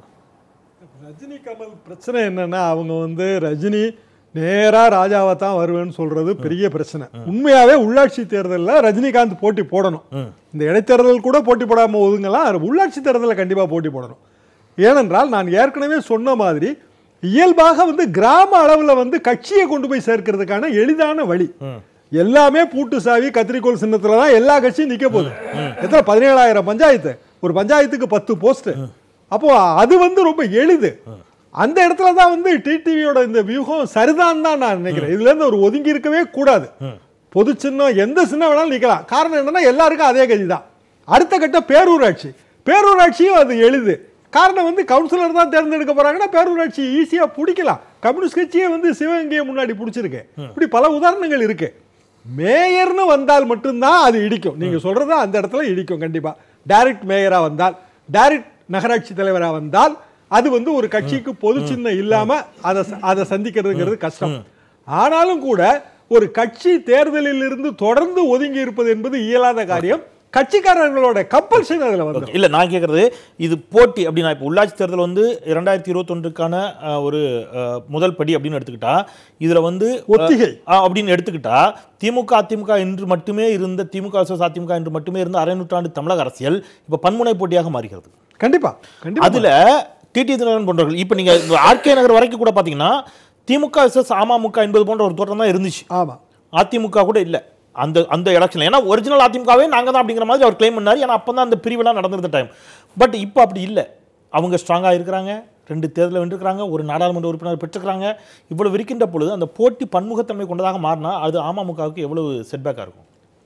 ரஜினி கமல் பிரச்சனை என்னன்னா அவங்க வந்து ரஜினி நேரா ராஜாவை தான் வருவேன்னு சொல்றது பெரிய பிரச்சனை உண்மையாவே உள்ளாட்சி தேர்தலில் ரஜினிகாந்த் போட்டி போடணும் இந்த இடைத்தேர்தல் கூட போட்டி போடாம ஒதுங்கலாம் உள்ளாட்சி தேர்தலில் கண்டிப்பா போட்டி போடணும் ஏனென்றால் நான் ஏற்கனவே சொன்ன மாதிரி இயல்பாக வந்து கிராம அளவுல வந்து கட்சியை கொண்டு போய் சேர்க்கறதுக்கான எளிதான வழி எல்லாமே பூட்டு சாவி கத்திரிக்கோள் சின்னத்துல தான் எல்லா கட்சியும் நிக்க போகுது எத்தனை பதினேழாயிரம் பஞ்சாயத்து ஒரு பஞ்சாயத்துக்கு பத்து போஸ்ட் அப்போ அது வந்து ரொம்ப எளிது அந்த இடத்துல தான் வந்து டிடிவியோட இந்த வியூகம் சரிதான் தான் நான் நினைக்கிறேன் இதுல இருந்து ஒரு ஒதுங்கி இருக்கவே கூடாது பொது சின்னம் எந்த சின்னம் வேணாலும் நிக்கலாம் காரணம் என்னன்னா எல்லாருக்கும் அதே கதி தான் அடுத்த கட்ட பேரூராட்சி பேரூராட்சியும் அது எளிது காரணம் வந்து கவுன்சிலர் தான் தேர்ந்தெடுக்க போறாங்கன்னா பேரூராட்சி ஈஸியா பிடிக்கலாம் கம்யூனிஸ்ட் கட்சியே வந்து சிவகங்கையை முன்னாடி பிடிச்சிருக்கு இப்படி பல உதாரணங்கள் இருக்கு மேயர்னு வந்தால் மட்டும்தான் அது இடிக்கும் நீங்க சொல்றது அந்த இடத்துல இடிக்கும் கண்டிப்பா டைரக்ட் மேயரா வந்தால் டைரக்ட் நகராட்சி தலைவரா வந்தால் அது வந்து ஒரு கட்சிக்கு பொது சின்னம் இல்லாம அதை ச- அதை சந்திக்கிறதுங்கிறது கஷ்டம் ஆனாலும் கூட ஒரு கட்சி தேர்தலில் இருந்து தொடர்ந்து ஒதுங்கி இருப்பது என்பது இயலாத காரியம் கட்சிக்காரர்களோட கம்பல்ஷன் அதுல வந்து இல்ல நான் கேக்குறது இது போட்டி அப்படின்னா இப்போ உள்ளாட்சி தேர்தல் வந்து இரண்டாயிரத்தி இருபத்தொன்றுக்கான ஒரு அஹ், முதல் படி அப்படின்னு எடுத்துக்கிட்டா இதுல வந்து அஹ், ஒத்திகை. அஹ், அப்படின்னு எடுத்துக்கிட்டா திமுக அதிமுக என்று மட்டுமே இருந்த திமுக versus அதிமுக என்று மட்டுமே இருந்த அரை நூற்றாண்டு தமிழக அரசியல் இப்ப பன்முனை போட்டியாக மாறுகிறது கண்டிப்பா கண்டிப்பா அதுல டிடி தினகரன் போன்றவர்கள் இப்ப நீங்க ஆர்கே நகர் வரைக்கும் கூட பாத்தீங்கன்னா திமுக versus அமமுக என்பது போன்ற ஒரு தோற்றம் தான் இருந்துச்சு ஆமா அதிமுக கூட இல்ல அந்த அந்த எலெக்ஷன்ல ஏன்னா ஒரிஜினல் அதிமுகவே நாங்க தான் அப்படிங்கிற மாதிரி அவர் கிளைம் பண்ணாரு ஏன்னா அப்பதான் அந்த பிரிவெல்லாம் நடந்திருந்த டைம் பட் இப்போ அப்படி இல்ல அவங்க ஸ்ட்ராங்கா இருக்கிறாங்க ரெண்டு தேர்தலில் வென்றிருக்கிறாங்க ஒரு நாடாளுமன்ற உறுப்பினர் பெற்றுக்கிறாங்க இவ்வளவு இருக்கின்ற பொழுது அந்த போட்டி பன்முகத்தன்மை கொண்டதாக மாறினா அது அமமுகவுக்கு எவ்வளவு செட்பேக்காக இருக்கும்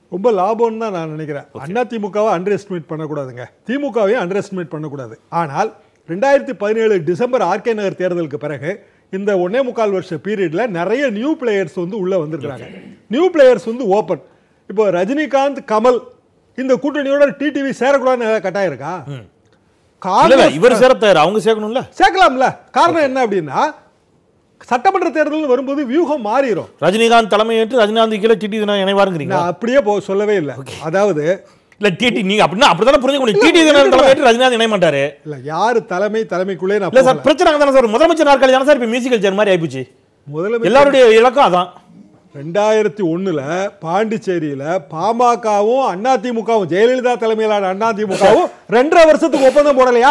ரொம்ப லாபம்னு தான் நான் நினைக்கிறேன் அண்ணா திமுகவை அண்டர் எஸ்டிமேட் பண்ணக்கூடாதுங்க திமுகவையும் அண்டர் எஸ்டிமேட் பண்ணக்கூடாது ஆனால் ரெண்டாயிரத்தி பதினேழு டிசம்பர் ஆர்கே நகர் தேர்தலுக்கு பிறகு இந்த ஒன்னே முக்கால் வருஷ பீரியட்ல நிறைய நியூ பிளேயர்ஸ் வந்து உள்ள வந்திருக்காங்க நியூ பிளேயர்ஸ் வந்து ஓப்பன் இப்போ ரஜினிகாந்த் கமல் இந்த கூட்டணியோட டிடிவி சேரக்கூடாதுன்னு ஏதாவது கட்டாயம் இருக்கா இல்ல, இல்ல, காங்கிரஸ் இவர் சேர தயார் அவங்க சேர்க்கணும்ல சேர்க்கலாம்ல காரணம் என்ன அப்படின்னா சட்டமன்ற தேர்தல் வரும்போது வியூகம் மாறிடும் ரஜினிகாந்த் தலைமையேற்று ரஜினிகாந்த் கீழே டிடி தினம் இணைவாருங்கிறீங்க நான் அப்படியே போ சொல்லவே இல்லை அதாவது இல்ல டிடி நீங்க அப்படின்னா அப்படிதானே புரிஞ்சுக்க முடியும் டிடி தினம் தலைமையேற்று ரஜினிகாந்த் இணைய மாட்டாரு இல்ல யாரு தலைமை தலைமைக்குள்ளே நான் இல்ல சார் போகல. பிரச்சனை அங்க தானே சார் முதலமைச்சர் நாற்காலி தானே சார் இப்ப மியூசிக்கல் சேர் மாதிரி ஆயிப்போச்சு முதலமைச்சர் எல்லாருடைய இலக்கம் அதான் ரெண்டாயிரத்தி ஒண்ணுல பாண்டிச்சேரியில பாமகவும் அதிமுகவும் ஜெயலலிதா தலைமையிலான அதிமுகவும் ரெண்டரை வருஷத்துக்கு ஒப்பந்தம் போடலையா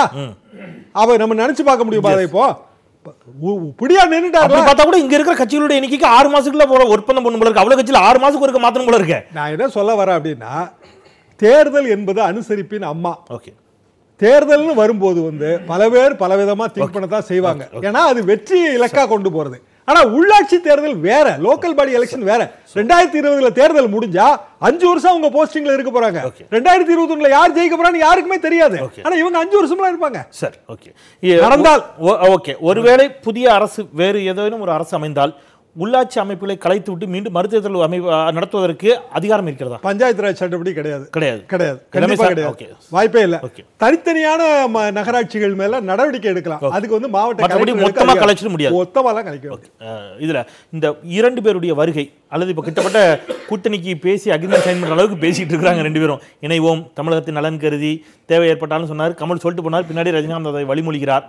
அவ நம்ம நினைச்சு பார்க்க முடியுமா அதை இப்போ உ- உ- பிடியா அப்படி நின்னுட்டாருல பார்த்தா கூட இங்க இருக்கிற கட்சிகளுடைய எண்ணிக்கைக்கு ஆறு மாசத்துக்குள்ள போற ஒப்பந்தம் பண்ணணும் போல இருக்கு அவ்வளவு கட்சியில ஆறு மாசத்துக்கு ஒருக்க மாத்தணும் போல இருக்கு நான் என்ன சொல்ல வரேன் அப்படின்னா தேர்தல் என்பது அனுசரிப்பின் அம்மா ஓகே தேர்தல்னு வரும்போது வந்து பல பேர் பலவிதமா திங்க் பண்ண தான் செய்வாங்க ஏன்னா அது வெற்றி இலக்கா கொண்டு போறது ஆனா உள்ளாட்சி தேர்தல் வேற லோக்கல் பாடி எலெக்ஷன் வேற ரெண்டாயிரத்தி இருபதுல தேர்தல் முடிஞ்சா அஞ்சு வருஷம் அவங்க போஸ்டிங்ல இருக்க போறாங்க Okay. ரெண்டாயிரத்தி இருபத்தி ஒண்ணுல யார் ஜெயிக்க போறான்னு யாருக்குமே தெரியாது Okay. ஆனா இவங்க அஞ்சு வருஷம்லாம் இருப்பாங்க சார் ஓகே நடந்தால். ஓகே ஒருவேளை புதிய அரசு வேறு ஏதேனும் ஒரு அரசு அமைந்தால் உள்ளாட்சி அமைப்புகளை கலைத்து விட்டு மீண்டும் மறுதேர்தல் அமை நடத்துவதற்கு அதிகாரம் இருக்கிறதா பஞ்சாயத்து ராஜ் சட்டப்படி கிடையாது கிடையாது கிடையாது எல்லாமே கண்டிப்பா சார், கிடையாது okay. வாய்ப்பே இல்ல Okay. தனித்தனியான ம- நகராட்சிகள் மேல நடவடிக்கை எடுக்கலாம் அதுக்கு வந்து மாவட்ட மற்றபடி கலெக்டருக்கு மொத்தமா அதிகாரம். கலைச்சிட முடியாது. மொத்தமாலாம் கலைக்க முடியாது. அஹ், இதுல இந்த இரண்டு பேருடைய வருகை அல்லது இப்ப கிட்டத்தட்ட கூட்டணிக்கு பேசி அக்ரிமெண்ட் சைன் பண்ற அளவுக்கு பேசிட்டு இருக்காங்க ரெண்டு பேரும் இணைவோம் தமிழகத்தின் நலன் கருதி தேவை ஏற்பட்டாலும் சொன்னார் கமல் சொல்லிட்டு போனார் பின்னாடி ரஜினிகாந்த் அதை வழிமொழிகிறார்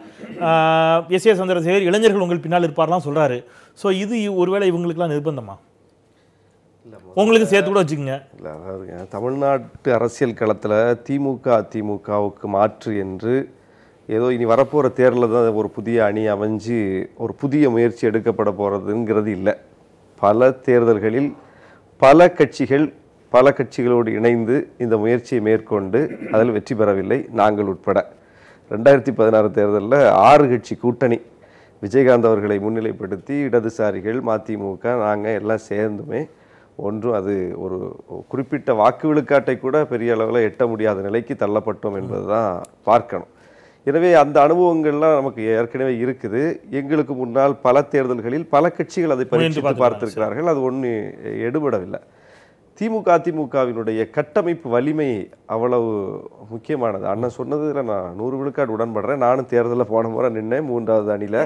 எஸ் ஏ சந்திரசேகர் இளைஞர்கள் உங்கள் பின்னால் இருப்பார்லாம் சொல்றாரு சோ இது ஒருவேளை இவங்களுக்குலாம் நிர்பந்தமா உங்களுக்கு சேர்த்து கூட வச்சுக்கோங்க இல்லை அதாவதுங்க தமிழ்நாட்டு அரசியல் களத்தில் திமுக அதிமுகவுக்கு மாற்று என்று ஏதோ இனி வரப்போகிற தேர்தலில் தான் ஒரு புதிய அணி அமைஞ்சு ஒரு புதிய முயற்சி எடுக்கப்பட போகிறதுங்கிறது இல்லை பல தேர்தல்களில் பல கட்சிகள் பல கட்சிகளோடு இணைந்து இந்த முயற்சியை மேற்கொண்டு அதில் வெற்றி பெறவில்லை நாங்கள் உட்பட ரெண்டாயிரத்தி பதினாறு தேர்தலில் ஆறு கட்சி கூட்டணி விஜயகாந்த் அவர்களை முன்னிலைப்படுத்தி இடதுசாரிகள் மதிமுக நாங்கள் எல்லாம் சேர்ந்துமே ஒன்றும் அது ஒரு குறிப்பிட்ட வாக்கு விழுக்காட்டை கூட பெரிய அளவில் எட்ட முடியாத நிலைக்கு தள்ளப்பட்டோம் என்பதுதான் பார்க்கணும் எனவே அந்த அனுபவங்கள்லாம் நமக்கு ஏற்கனவே இருக்குது எங்களுக்கு முன்னால் பல தேர்தல்களில் பல கட்சிகள் அதை பரீட்சித்து பார்த்திருக்காங்க, பார்த்திருக்கிறார்கள் அது ஒன்று எடுபடவில்லை திமுக அதிமுகவினுடைய கட்டமைப்பு வலிமை அவ்வளவு முக்கியமானது அண்ணன் சொன்னதுல நான் நூறு விழுக்காடு உடன்படுறேன் நானும் தேர்தலில் போன முறை நின்னேன் மூன்றாவது அணியில்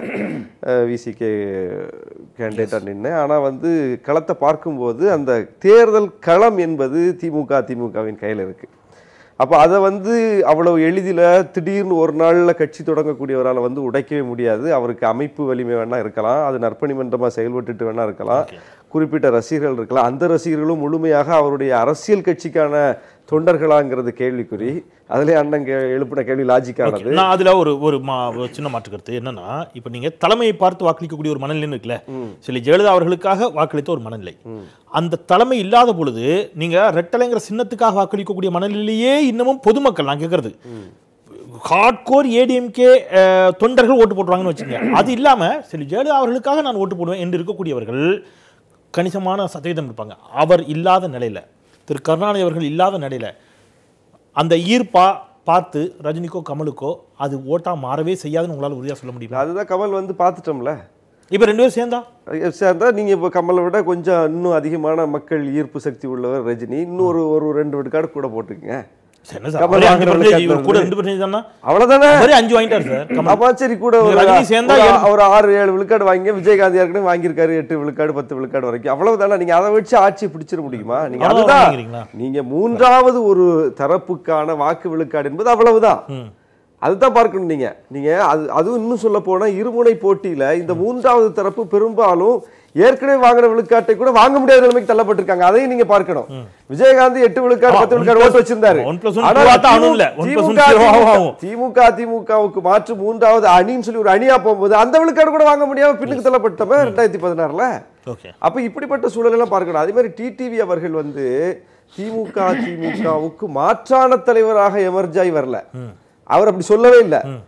விசிகே கேண்டிடேட்டாக நின்னேன் ஆனால் வந்து களத்தை பார்க்கும்போது அந்த தேர்தல் களம் என்பது திமுக அதிமுகவின் கையில் இருக்குது அப்போ அதை வந்து அவ்வளவு எளிதில் திடீர்னு ஒரு நாளில் கட்சி தொடங்கக்கூடியவரால் வந்து உடைக்கவே முடியாது அவருக்கு அமைப்பு வலிமை வேணா இருக்கலாம் அது நற்பணி மன்றமாக செயல்பட்டுட்டு வேணா இருக்கலாம் குறிப்பிட்ட ரசிகர்கள் இருக்கலாம் அந்த ரசிகர்களும் முழுமையாக அவருடைய அரசியல் கட்சிக்கான தொண்டர்களாங்கிறது கேள்விக்குறி அதிலே அண்ணன் கே எழுப்பின கேள்வி லாஜிக்கானது நான் அதுல ஒரு ஒரு மா ஒரு சின்ன மாற்று கருத்து என்னன்னா இப்ப நீங்க தலைமையை பார்த்து வாக்களிக்கக்கூடிய ஒரு மனநிலை இருக்குல்ல சில ஜெயலலிதா அவர்களுக்காக வாக்களித்த ஒரு மனநிலை அந்த தலைமை இல்லாத பொழுது நீங்க ரெட்டலைங்கிற சின்னத்துக்காக வாக்களிக்கக்கூடிய மனநிலையே இன்னமும் பொதுமக்கள் நான் கேட்கறது ஹார்ட்கோர் ஏடிஎம்கே தொண்டர்கள் ஓட்டு போட்டுருவாங்கன்னு வச்சுக்கோங்க அது இல்லாம சரி ஜெயலலிதா அவர்களுக்காக நான் ஓட்டு போடுவேன் என்று இருக்கக்கூடியவர்கள் கணிசமான சதவீதம் இருப்பாங்க அவர் இல்லாத நிலையில திரு கருணாநிதி அவர்கள் இல்லாத நிலையில அந்த ஈர்ப்பா பார்த்து ரஜினிக்கோ கமலுக்கோ அது ஓட்டா மாறவே செய்யாதுன்னு உங்களால உறுதியா சொல்ல முடியுமா அதுதான் கமல் வந்து பார்த்துட்டோம்ல இப்ப ரெண்டு பேரும் சேர்ந்தா சேர்ந்தா நீங்க இப்போ கமலை விட கொஞ்சம் இன்னும் அதிகமான மக்கள் ஈர்ப்பு சக்தி உள்ளவர் ரஜினி இன்னும் ஒரு ஒரு ரெண்டு விழுக்காடு கூட போட்டுக்கங்க சரி, என்ன சார் கமல் அவரே அஞ்சு வாங்குற percentage, இவர் கூட விழுக்காடு ரெண்டு பர்சன்டேஜ் தானா அவ்வளவுதானே அவரே அஞ்சு வாங்கிட்டார் சார் கமல் அப்பா சரி கூட ஒரு நீங்க ரஜினி சேர்ந்தா ஒரு- ஏழு- ஒரு ஆறு ஏழு விழுக்காடு வாங்கி விஜயகாந்த் ஏற்கனவே வாங்கியிருக்காரு எட்டு விழுக்காடு பத்து விழுக்காடு வரைக்கும் அவ்வளவுதானே நீங்க அதை வச்சு ஆட்சி பிடிச்சிட முடியுமா நீங்க அவ்வளவு அதுதான் வாங்கிக்கிறீங்களா? நீங்க மூன்றாவது ஒரு தரப்புக்கான வாக்கு விழுக்காடு என்பது அவ்வளவுதான் ம். அதுதான் பார்க்கணும் நீங்க நீங்க அது அதுவும் இன்னும் சொல்ல போனா இருமுனை போட்டியில இந்த மூன்றாவது தரப்பு பெரும்பாலும் ஏற்கனவே வாங்கின விழுக்காட்டை கூட வாங்க முடியாத நிலைமைக்கு தள்ளப்பட்டிருக்காங்க அதையும் நீங்க பார்க்கணும் விஜயகாந்த் எட்டு விழுக்காடு ஆ, பத்து one விழுக்காடு plus- ஓட்டு வச்சிருந்தாரு one plus one ஆனா two ஆ தான் ஆகணும் இல்ல. one plus one திமுக zero ஆவும் ஆகும். திமுக திமுகவுக்கு மாற்று மூன்றாவது அணின்னு சொல்லி ஒரு அணியா போகும்போது அந்த விழுக்காடு கூட வாங்க முடியாம பின்னுக்கு தள்ளப்பட்டமே ரெண்டாயிரத்தி பதினாறுல ஓகே அப்ப இப்படிப்பட்ட சூழலெல்லாம் பார்க்கணும் அதே மாதிரி டிடிவி அவர்கள் வந்து திமுக திமுகவுக்கு மாற்றான தலைவராக எமர்ஜ் ஆகி வரல அவர் அப்படி சொல்லவே இல்லை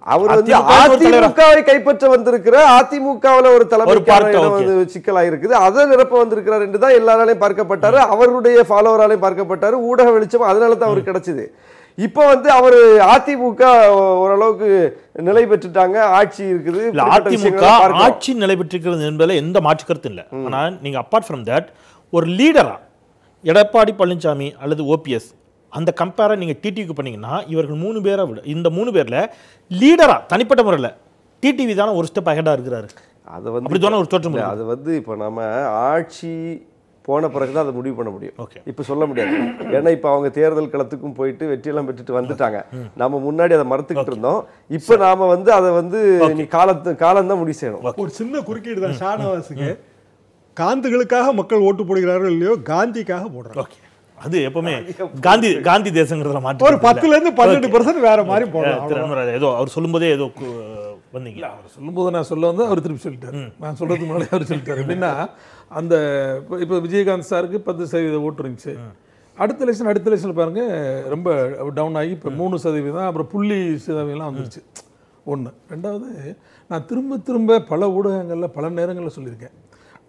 அவர் வந்து அதிமுக ல ஒரு தலைவரா? அதிமுகவை கைப்பற்ற வந்திருக்கிற அதிமுகவுல ஒரு ஒரு தலைமைக்கான part, இடம் okay. வந்து சிக்கலா இருக்குது அதை நிரப்ப வந்திருக்கிறார் என்று தான் எல்லாராலையும் பார்க்கப்பட்டாரு அவருடைய ஃபாலோவராலையும் பார்க்கப்பட்டாரு ஊடக வெளிச்சம் அதனால தான் அவருக்கு கிடைச்சது இப்போ வந்து அவர் அதிமுக ஓரளவுக்கு நிலை பெற்றுட்டாங்க ஆட்சி இருக்குது இல்ல இப்படிப்பட்ட அதிமுக விஷயங்களை பார்க்கிறோம். ஆட்சி நிலை பெற்றிருக்கிறது என்பதில் எந்த மாற்று கருத்தும் இல்லை ஆனா நீங்க அப்பார்ட் ஃப்ரம் தட் ஒரு லீடரா எடப்பாடி பழனிசாமி அல்லது ஓபிஎஸ் அந்த கம்பேரை நீங்க டிடிவிக்கு பண்ணீங்கன்னா இவர்கள் மூணு பேரை விட இந்த மூணு பேர்ல லீடரா தனிப்பட்ட முறையில் டிடிவி தானே ஒரு ஸ்டெப் அகடா இருக்கிறாரு அதை வந்து அப்படி தானே ஒரு தோற்றம் இல்ல, இருக்கு. அது வந்து இப்போ நம்ம ஆட்சி போன பிறகு தான் அதை முடிவு பண்ண முடியும் Okay. இப்போ சொல்ல முடியாது ஏன்னா இப்போ அவங்க தேர்தல் களத்துக்கும் போயிட்டு வெற்றியெல்லாம் பெற்றுட்டு வந்துட்டாங்க நம்ம முன்னாடி அதை மறுத்துக்கிட்டு இருந்தோம் இப்போ நாம வந்து அதை வந்து நீ காலத்து காலம் தான் முடிவு செய்யணும் ஒரு சின்ன குறுக்கீடு தான் ஷானவாஸுக்கு காந்துகளுக்காக மக்கள் ஓட்டு போடுகிறார்கள் இல்லையோ காந்திக்காக போடுறாங்க ஓகே அது எப்பவுமே காந்தி காந்தி தேசங்கிறதுல மாற்று ஒரு பத்துல இருந்து பன்னெண்டு பர்சன்ட் வேற மாதிரி போடலாம் திரு அன்பராஜ், ஏதோ அவர் சொல்லும்போதே ஏதோ கு- வந்தீங்க அவர் சொல்லும்போது நான் சொல்ல வந்து அவர் திருப்பி சொல்லிட்டாரு நான் சொல்றதுக்கு முன்னாடி அவர் சொல்லிட்டாரு எப்படின்னா அந்த இப்போ- இப்போ விஜயகாந்த் சாருக்கு பத்து சதவீத ஓட்டு இருந்துச்சு அடுத்த எலெக்ஷன் அடுத்த எலெக்ஷன் பாருங்க ரொம்ப டவுன் ஆகி இப்போ மூணு சதவீதம் அப்புறம் புள்ளி சதவீதம்லாம் வந்துருச்சு ஒன்று ரெண்டாவது நான் திரும்ப திரும்ப பல ஊடகங்களில் பல நேரங்களில் சொல்லியிருக்கேன்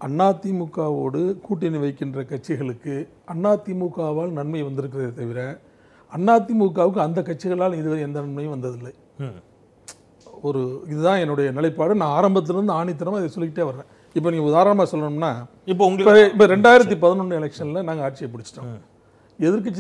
அதிமுகவோடு கூட்டணி வைக்கின்ற கட்சிகளுக்கு அதிமுகவால் நன்மை வந்திருக்கிறதே தவிர அதிமுகவுக்கு அந்த கட்சிகளால் இதுவரை எந்த நன்மையும் வந்ததில்லை ம். ஒரு இதுதான் என்னுடைய நிலைப்பாடு நான் ஆரம்பத்திலிருந்து ஆணித்தரமாக இதை சொல்லிக்கிட்டே வர்றேன் இப்போ நீங்கள் உதாரணமாக சொல்லணும்னா இப்போ இப்போ உங்களுக்கு இப்போ ரெண்டாயிரத்தி பதினொன்று எலெக்ஷனில் நாங்கள் ஆட்சியை பிடிச்சிட்டோம் எதிர்க்கட்சி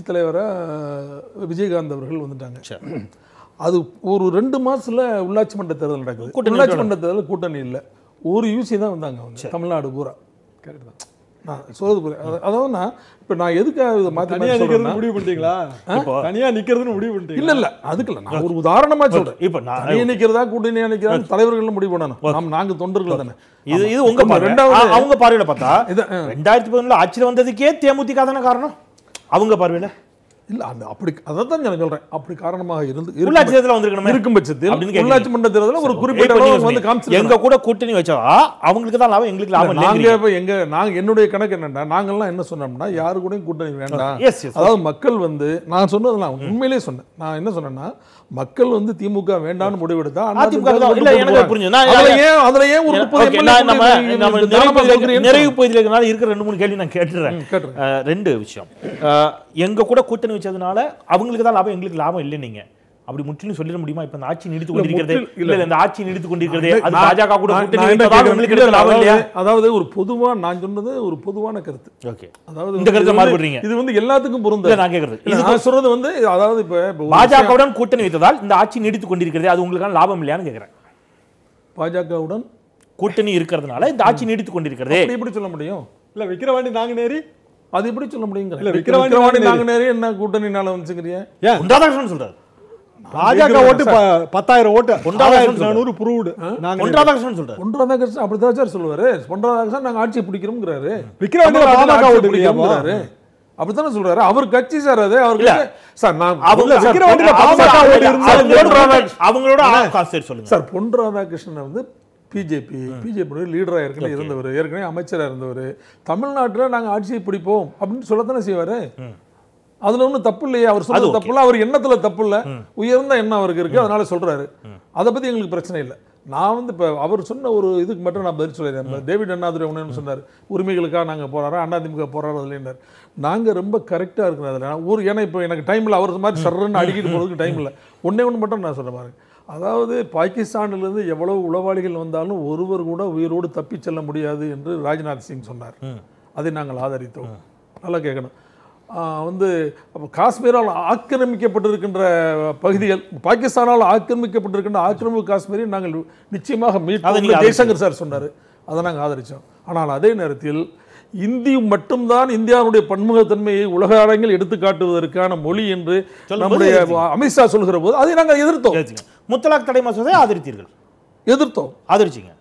தலைவராக விஜயகாந்த் அவர்கள் வந்துட்டாங்க அது ஒரு ரெண்டு மாசத்துல உள்ளாட்சி மன்ற தேர்தல் நடக்குது கூட்டணி உள்ளாட்சி மன்ற தேர்தல் கூட்டணி இல்லை ஒரு யூசி தான் வந்தாங்க அவங்க தமிழ்நாடு பூரா கரெக்ட் தான் நான் சொல்றது புரியுது. அத- அதாவது நான் இப்போ நான் எதுக்காக இதை மாற்றி தனியா மாற்றி நிக்கிறது சொல்றேன்னா முடிவு பண்ணிட்டீங்களா தனியா நிக்கிறதுன்னு முடிவு பண்ணிட்டீங்களா இல்ல இல்ல அதுக்கு இல்ல நான் ஒரு உதாரணமா சொல்றேன் இப்போ நான் தனியா நிக்கிறதா கூட்டணியா நிக்கிறதா தலைவர்கள் முடிவு பண்ணணும் நாம் நாங்க தொண்டர்கள் தானே இது இது உங்க ஆமா, பார்வை ரெண்டாவது- ஆ, அவங்க பார்வையில பார்த்தா இது, ஆ. ரெண்டாயிரத்தி பதினொன்றுல ஆட்சியில் வந்ததுக்கே தேமுதிக தானே காரணம் அவங்க பார்வையில இல்ல அந்த அப்படி அதை தான் நான் சொல்றேன் அப்படி காரணமாக இருந்து இருக்கும் உள்ளாட்சி தேர்தல் வந்திருக்கணுமே இருக்கும் பட்சத்தில் அப்படின்னு கேக்குறீங்க. உள்ளாட்சி மன்ற தேர்தலில் ஒரு குறிப்பிட்ட இப்ப நீங்க அளவு வந்து சொன்னீங்க, காமிச்சிருக்காங்க எங்க கூட கூட்டணி வச்சா அவங்களுக்கு தான் லாபம் எங்களுக்கு லாபம் நாங்க இல்லைங்கிறீங்க. இப்ப எங்க நாங்க என்னுடைய கணக்கு என்னன்னா நாங்கெல்லாம் என்ன சொன்னோம்னா யாரு கூடயும் கூட்டணி வேண்டாம் Yes, yes. அதாவது மக்கள் வந்து நான் சொன்னது நான் உண்மையிலேயே சொன்னேன் நான் என்ன சொன்னேன்னா மக்கள் வந்து திமுக வேண்டாம்னு முடிவெடுத்தா அதிமுக தான். இல்ல, எனக்கு அது புரிஞ்சுது. நான் அதுல ஏன் அதுல ஏன் ஒரு முப்பது Okay, MLA நான் நம்ம கூட்டணி நம்ம இந்த நிறைவு தாராளமா பகுதியில- சொல்றீங்கன்னு நிறைவு பகுதியில் இருக்கிறனால இருக்கிற ரெண்டு மூணு கேள்வி நான் கேட்டுறேன் கேட்டுருங்க. அஹ், ரெண்டு விஷயம் அஹ், எங்க கூட கூட்டணி வச்சதுனால அவங்களுக்கு தான் லாபம் எங்களுக்கு லாபம் இல்லை நீங்க அப்படி முற்றிலும் சொல்லிட முடியுமா இப்ப இந்த ஆட்சி நீடித்து இல்ல, கொண்டிருக்கிறதே முற்றிலும் இல்ல இல்ல, இந்த ஆட்சி நீடித்து கொண்டிருக்கிறதே அது நான்- பாஜக கூட நான் கூட்டணி என்ன வைத்ததால் கேட்கிறேன், உங்களுக்கு இல்ல, கிடைத்த லாபம் இல்லையா அதாவது- அதாவது ஒரு பொதுவா நான் சொன்னது ஒரு பொதுவான கருத்து ஓகே அதாவது இந்த வந்து கருத்தை இது வந்து- மாறுபடுறீங்க. இது வந்து எல்லாத்துக்கும் பொருந்த இல்ல நான் கேக்குறது இல்ல, இது நான் சொல்றது வந்து அதாவது இப்ப இப்ப ஒரு விஷயம் பாஜகவுடன் கூட்டணி வைத்ததால் இந்த ஆட்சி நீடித்து கொண்டிருக்கிறதே அது உங்களுக்கான லாபம் இல்லையான்னு கேக்குறேன் பாஜகவுடன் கூட்டணி இருக்கிறதுனால இந்த ஆட்சி நீடித்து கொண்டிருக்கிறதே அப்படி எப்படி சொல்ல முடியும் இல்ல விக்கிரவாண்டி நாங்க நேரி அது எப்படி சொல்ல முடியுங்க இல்ல, விக்கிரவாண்டி விக்கிரவாண்டி நாங்க நாங்க நேரே என்ன கூட்டணினால வந்துச்சுக்கிறிய ஏன் ஒன்றாதாசன் சொல்றாரு பாஜக ஓட்டு ப- பத்தாயிரம் ஓட்டு ஒன்றாவது ஆறாயிரத்தி நானூறு ப்ரூவ்டு நாங்க ஒன்றாதாசன் சொல்றாரு ஒன்றாவது கட்சி அப்படிதான் சார் சொல்லுவாரு ஒன்றாவது கட்சி நாங்க ஆட்சியை பிடிக்கிறோம்ங்கிறாரு விக்கிரவாண்டியில தமிழ்நாட்டுல பாமக ஆட்சியை ஓட்டு பிடிக்கிறோம்ங்கிறாரு அப்படித்தானே சொல்றாரு அவர் கட்சி சார் அது அவர் இல்ல. கட்சி- சார் நான் அவங்க சார், விக்கிரவாண்டியில அவங்க- பாமக ஓட்டு இல்ல, இருந்தா அவங்களோட அவங்களோட ஆ, சரி சொல்லுங்க சார் பொன் ராதாகிருஷ்ணன் வந்து பிஜேபி பிஜேபி லீடராக ஏற்கனவே இருந்தவர் ஏற்கனவே அமைச்சராக இருந்தவர் தமிழ்நாட்டில் நாங்கள் ஆட்சியை பிடிப்போம் அப்படின்னு சொல்லத்தானே செய்வார் அதுல ஒன்றும் தப்பு இல்லையே அவர் அது சொல்றது okay. தப்பு இல்லை அவர் எண்ணத்துல தப்பு இல்லை உயர்ந்த எண்ணம் அவருக்கு இருக்கு அதனால சொல்றாரு அதை பத்தி எங்களுக்கு பிரச்சனை இல்லை நான் வந்து இப்போ அவர் சொன்ன ஒரு இதுக்கு மட்டும் நான் பதில் சொல்லிடுறேன் இப்ப டேவிட் அண்ணாதுரை ஒன்று சொன்னார் உரிமைகளுக்காக நாங்கள் போராடுறோம் அதிமுக போராடுறது இல்லைன்னார் நாங்கள் ரொம்ப கரெக்டாக இருக்கிறோம் அதில் ஒரு ஏன்னா இப்போ எனக்கு டைம் இல்லை அவர் மாதிரி சர்றன்னு அடிக்கிட்டு போகிறதுக்கு டைம் இல்லை ஒன்றே ஒன்று மட்டும் நான் சொல்ல பாருங்க அதாவது பாகிஸ்தானிலிருந்து எவ்வளவு உளவாளிகள் வந்தாலும் ஒருவர் கூட உயிரோடு தப்பிச் செல்ல முடியாது என்று ராஜ்நாத் சிங் சொன்னார் அதை நாங்கள் ஆதரித்தோம் நல்லா கேட்கணும் ஆஹ் வந்து அப்போ காஷ்மீரால் ஆக்கிரமிக்கப்பட்டிருக்கின்ற பகுதிகள் பாகிஸ்தானால் ஆக்கிரமிக்கப்பட்டிருக்கின்ற ஆக்கிரமிப்பு காஷ்மீரை நாங்கள் நிச்சயமாக அதை மீட்போம் நீங்க ஜெய்சங்கர் சார் சொன்னார் அதை நாங்கள் ஆதரித்தோம் ஆனால் அதே நேரத்தில் இந்தி மட்டும்தான் இந்தியாவுடைய பன்முகத்தன்மையை உலக அரங்கில் எடுத்து காட்டுவதற்கான மொழி என்று சொல்லும்போது நம்முடைய எதிர்த்தீங்க. அமித்ஷா சொல்கிற போது அதை நாங்கள் எதிர்த்தோம் ஏத்துங்க. முத்தலாக் தடை மசோதை ஆதரித்தீர்கள் எதிர்த்தோம் ஆதரிச்சிங்க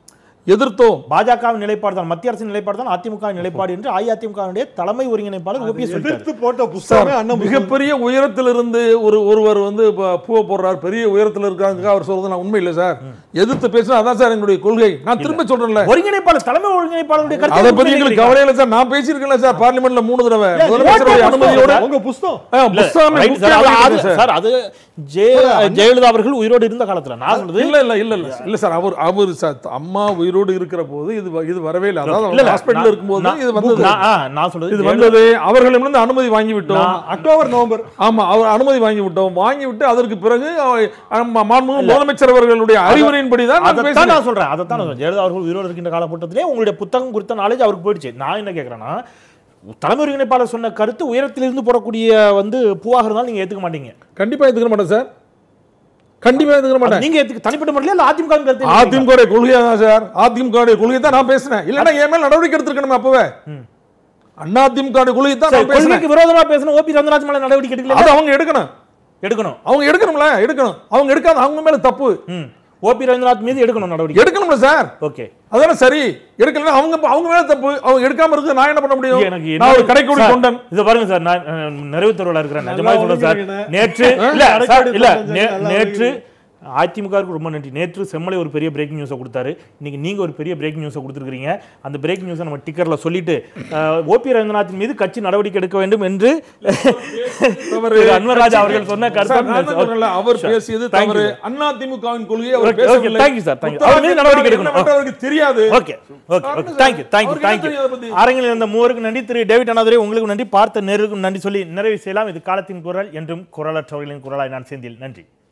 எதிர்த்தோம் பாஜகவின் நிலைப்பாடு தான் மத்திய அரசின் நிலைப்பாடு தான் அதிமுக நிலைப்பாடு என்று அஇஅதிமுகவுடைய தலைமை ஒருங்கிணைப்பாளர் ஓபிஎஸ் சொல்லிட்டாரு எதிர்த்து போட்ட சார் புஸ்தகமே அண்ணன் புஸ்தகம். மிகப்பெரிய உயரத்திலிருந்து ஒரு ஒருவர் வந்து இப்ப பூவை போடுறார் பெரிய உயரத்தில் இருக்காங்க அவர் சொல்றது நான் உண்மை இல்லை சார் எதிர்த்து பேசினா அதான் சார் எங்களுடைய கொள்கை நான் திரும்ப சொல்றேன்ல ஒருங்கிணைப்பாளர் தலைமை ஒருங்கிணைப்பாளருடைய கருத்தை அதை பத்தி முன்வைக்கிறீங்க. எங்களுக்கு கவலை இல்லை சார் நான் பேசியிருக்கேன் சார் பார்லிமெண்ட்ல மூணு தடவை இல்ல, முதலமைச்சருடைய ஓட்டு அனுமதியோட உங்க புஸ்தகம் ஆ, இல்ல, புஸ்தகமே right book sir, ஏ அது- வெளியிடுது அது- சார். சார், அது ஜெய- ஜெயலலிதா அவர்கள் உயிரோடு இருந்த காலத்துல நான் சொல்றது இல்ல இல்ல இல்ல இல்ல இல்ல சார் அவர் அவர் சார் அம்மா உயிரோடு இருக்கிற போது இது வ- இது வரவே இல்லை அதாவது இல்ல, அவங்க இல்ல, ஹாஸ்பிட்டல் நான்- இருக்கும்போது நான் இது வந்தது நான் ஆ, நான் சொல்றது இது ஜெயலலிதா- வந்தது அவர்களிடமிருந்து அனுமதி வாங்கி விட்டோம் அக்டோபர் நவம்பர் ஆமா அவர் அனுமதி வாங்கி விட்டோம் வாங்கி விட்டு அதற்கு பிறகு அவ- ஆமா, மாண்புமிகு முதலமைச்சர் அவர்களுடைய அறிவுரையின்படி தான் நான் அதைத்தான் பேசினேன் நான் சொல்றேன் அதைத்தான் நான் சொல்றேன். ஜெயலலிதா அவர்கள் உயிரோடு இருக்கின்ற காலகட்டத்திலே உங்களுடைய புத்தகம் குறித்த நாலேஜ் அவருக்கு போயிடுச்சு நான் என்ன கேட்கறேன்னா தலைமை ஒருங்கிணைப்பாளர் சொன்ன கருத்து உயரத்திலிருந்து போடக்கூடிய வந்து பூவாக இருந்தாலும் நீங்க ஏத்துக்க மாட்டீங்க கண்டிப்பா ஏத்துக்க மாட்டேன் சார் கண்டிப்பா ஏத்துக்க மாட்டேன் நீங்க ஏத்துக்க தனிப்பட்ட முறையில் இல்ல அதிமுக வின் கருத்து ஏத்துக்கிறீங்களா? அதிமுக கொள்கை தான் சார் அதிமுக கொள்கை தான் நான் பேசினேன் இல்லைன்னா என் மேல் நடவடிக்கை எடுத்திருக்கணும் அப்பவே அண்ணா அதிமுக கொள்கை தான் சரி, நான் பேசினேன் கொள்கைக்கு விரோதமா பேசின ஓபி ரங்கராஜ் மேல நடவடிக்கை எடுக்கல அது அவங்க எடுக்கணும் எடுக்கணும் அவங்க எடுக்கணும்ல எடுக்கணும் அவங்க எடுக்காத அவங்க மேல தப்பு ம். ஓபி ரவீந்திரநாத் மீது எடுக்கணும் நடவடிக்கை எடுக்கணும்ல சார் ஓகே அதானே சரி எடுக்கலன்னா அவங்க அவங்க மேல தப்பு அவங்க எடுக்காம இருக்கு நான் என்ன பண்ண முடியும் எனக்கு நான் ஒரு என்ன- கடைக்கோடி சார், தொண்டன் இதை பாருங்க சார் நான் அஹ், நிறைவு தருவலா இருக்கிறேன் நல்லா நிஜமா சொல்றேன் சார் ஒதுங்கிக்கிறீங்க. நேற்று இல்ல கடைக்கோடி சார் இல்ல தொண்டன் நே- நல்லா நேற்று அதிமுகவுக்கு ரொம்ப நன்றி நேற்று செம்மலை ஒரு பெரிய பிரேக்கிங் நியூஸை கொடுத்தாரு இன்னைக்கு நீங்க ஒரு பெரிய பிரேக்கிங் நியூஸை கொடுத்துருக்கீங்க அந்த பிரேக்கிங் நியூஸை நம்ம டிக்கர்ல சொல்லிட்டு ஓபி ரவீந்திரநாத்தின் மீது கட்சி நடவடிக்கை எடுக்க வேண்டும் என்று திரு அன்வர்ராஜ் அவர்கள் சொன்ன சார், நான் தான் கருத்து சொன்னேன்ல, அவர் பேசியது Thank you, தவறு sir. அண்ணா திமுகவின் கொள்கையை அவர் Okay, okay, பேசவில்லை thank you, sir, thank you. அவர் மீது நடவடிக்கை எடுக்கணும். என்ன அவருக்கு தெரியாது okay okay okay thank you thank you அவருக்கு என்ன தேங்க்யூ தெரியும் அதை பத்தி? அரங்கில் இருந்த மூவருக்கு நன்றி திரு டேவிட் அண்ணாதுரை உங்களுக்கு நன்றி பார்த்த நேருக்கும் நன்றி சொல்லி நிறைவு செய்யலாம் இது காலத்தின் குரல் என்றும் குரலற்றவர்களின் குரலாய் நான் செந்தில் நன்றி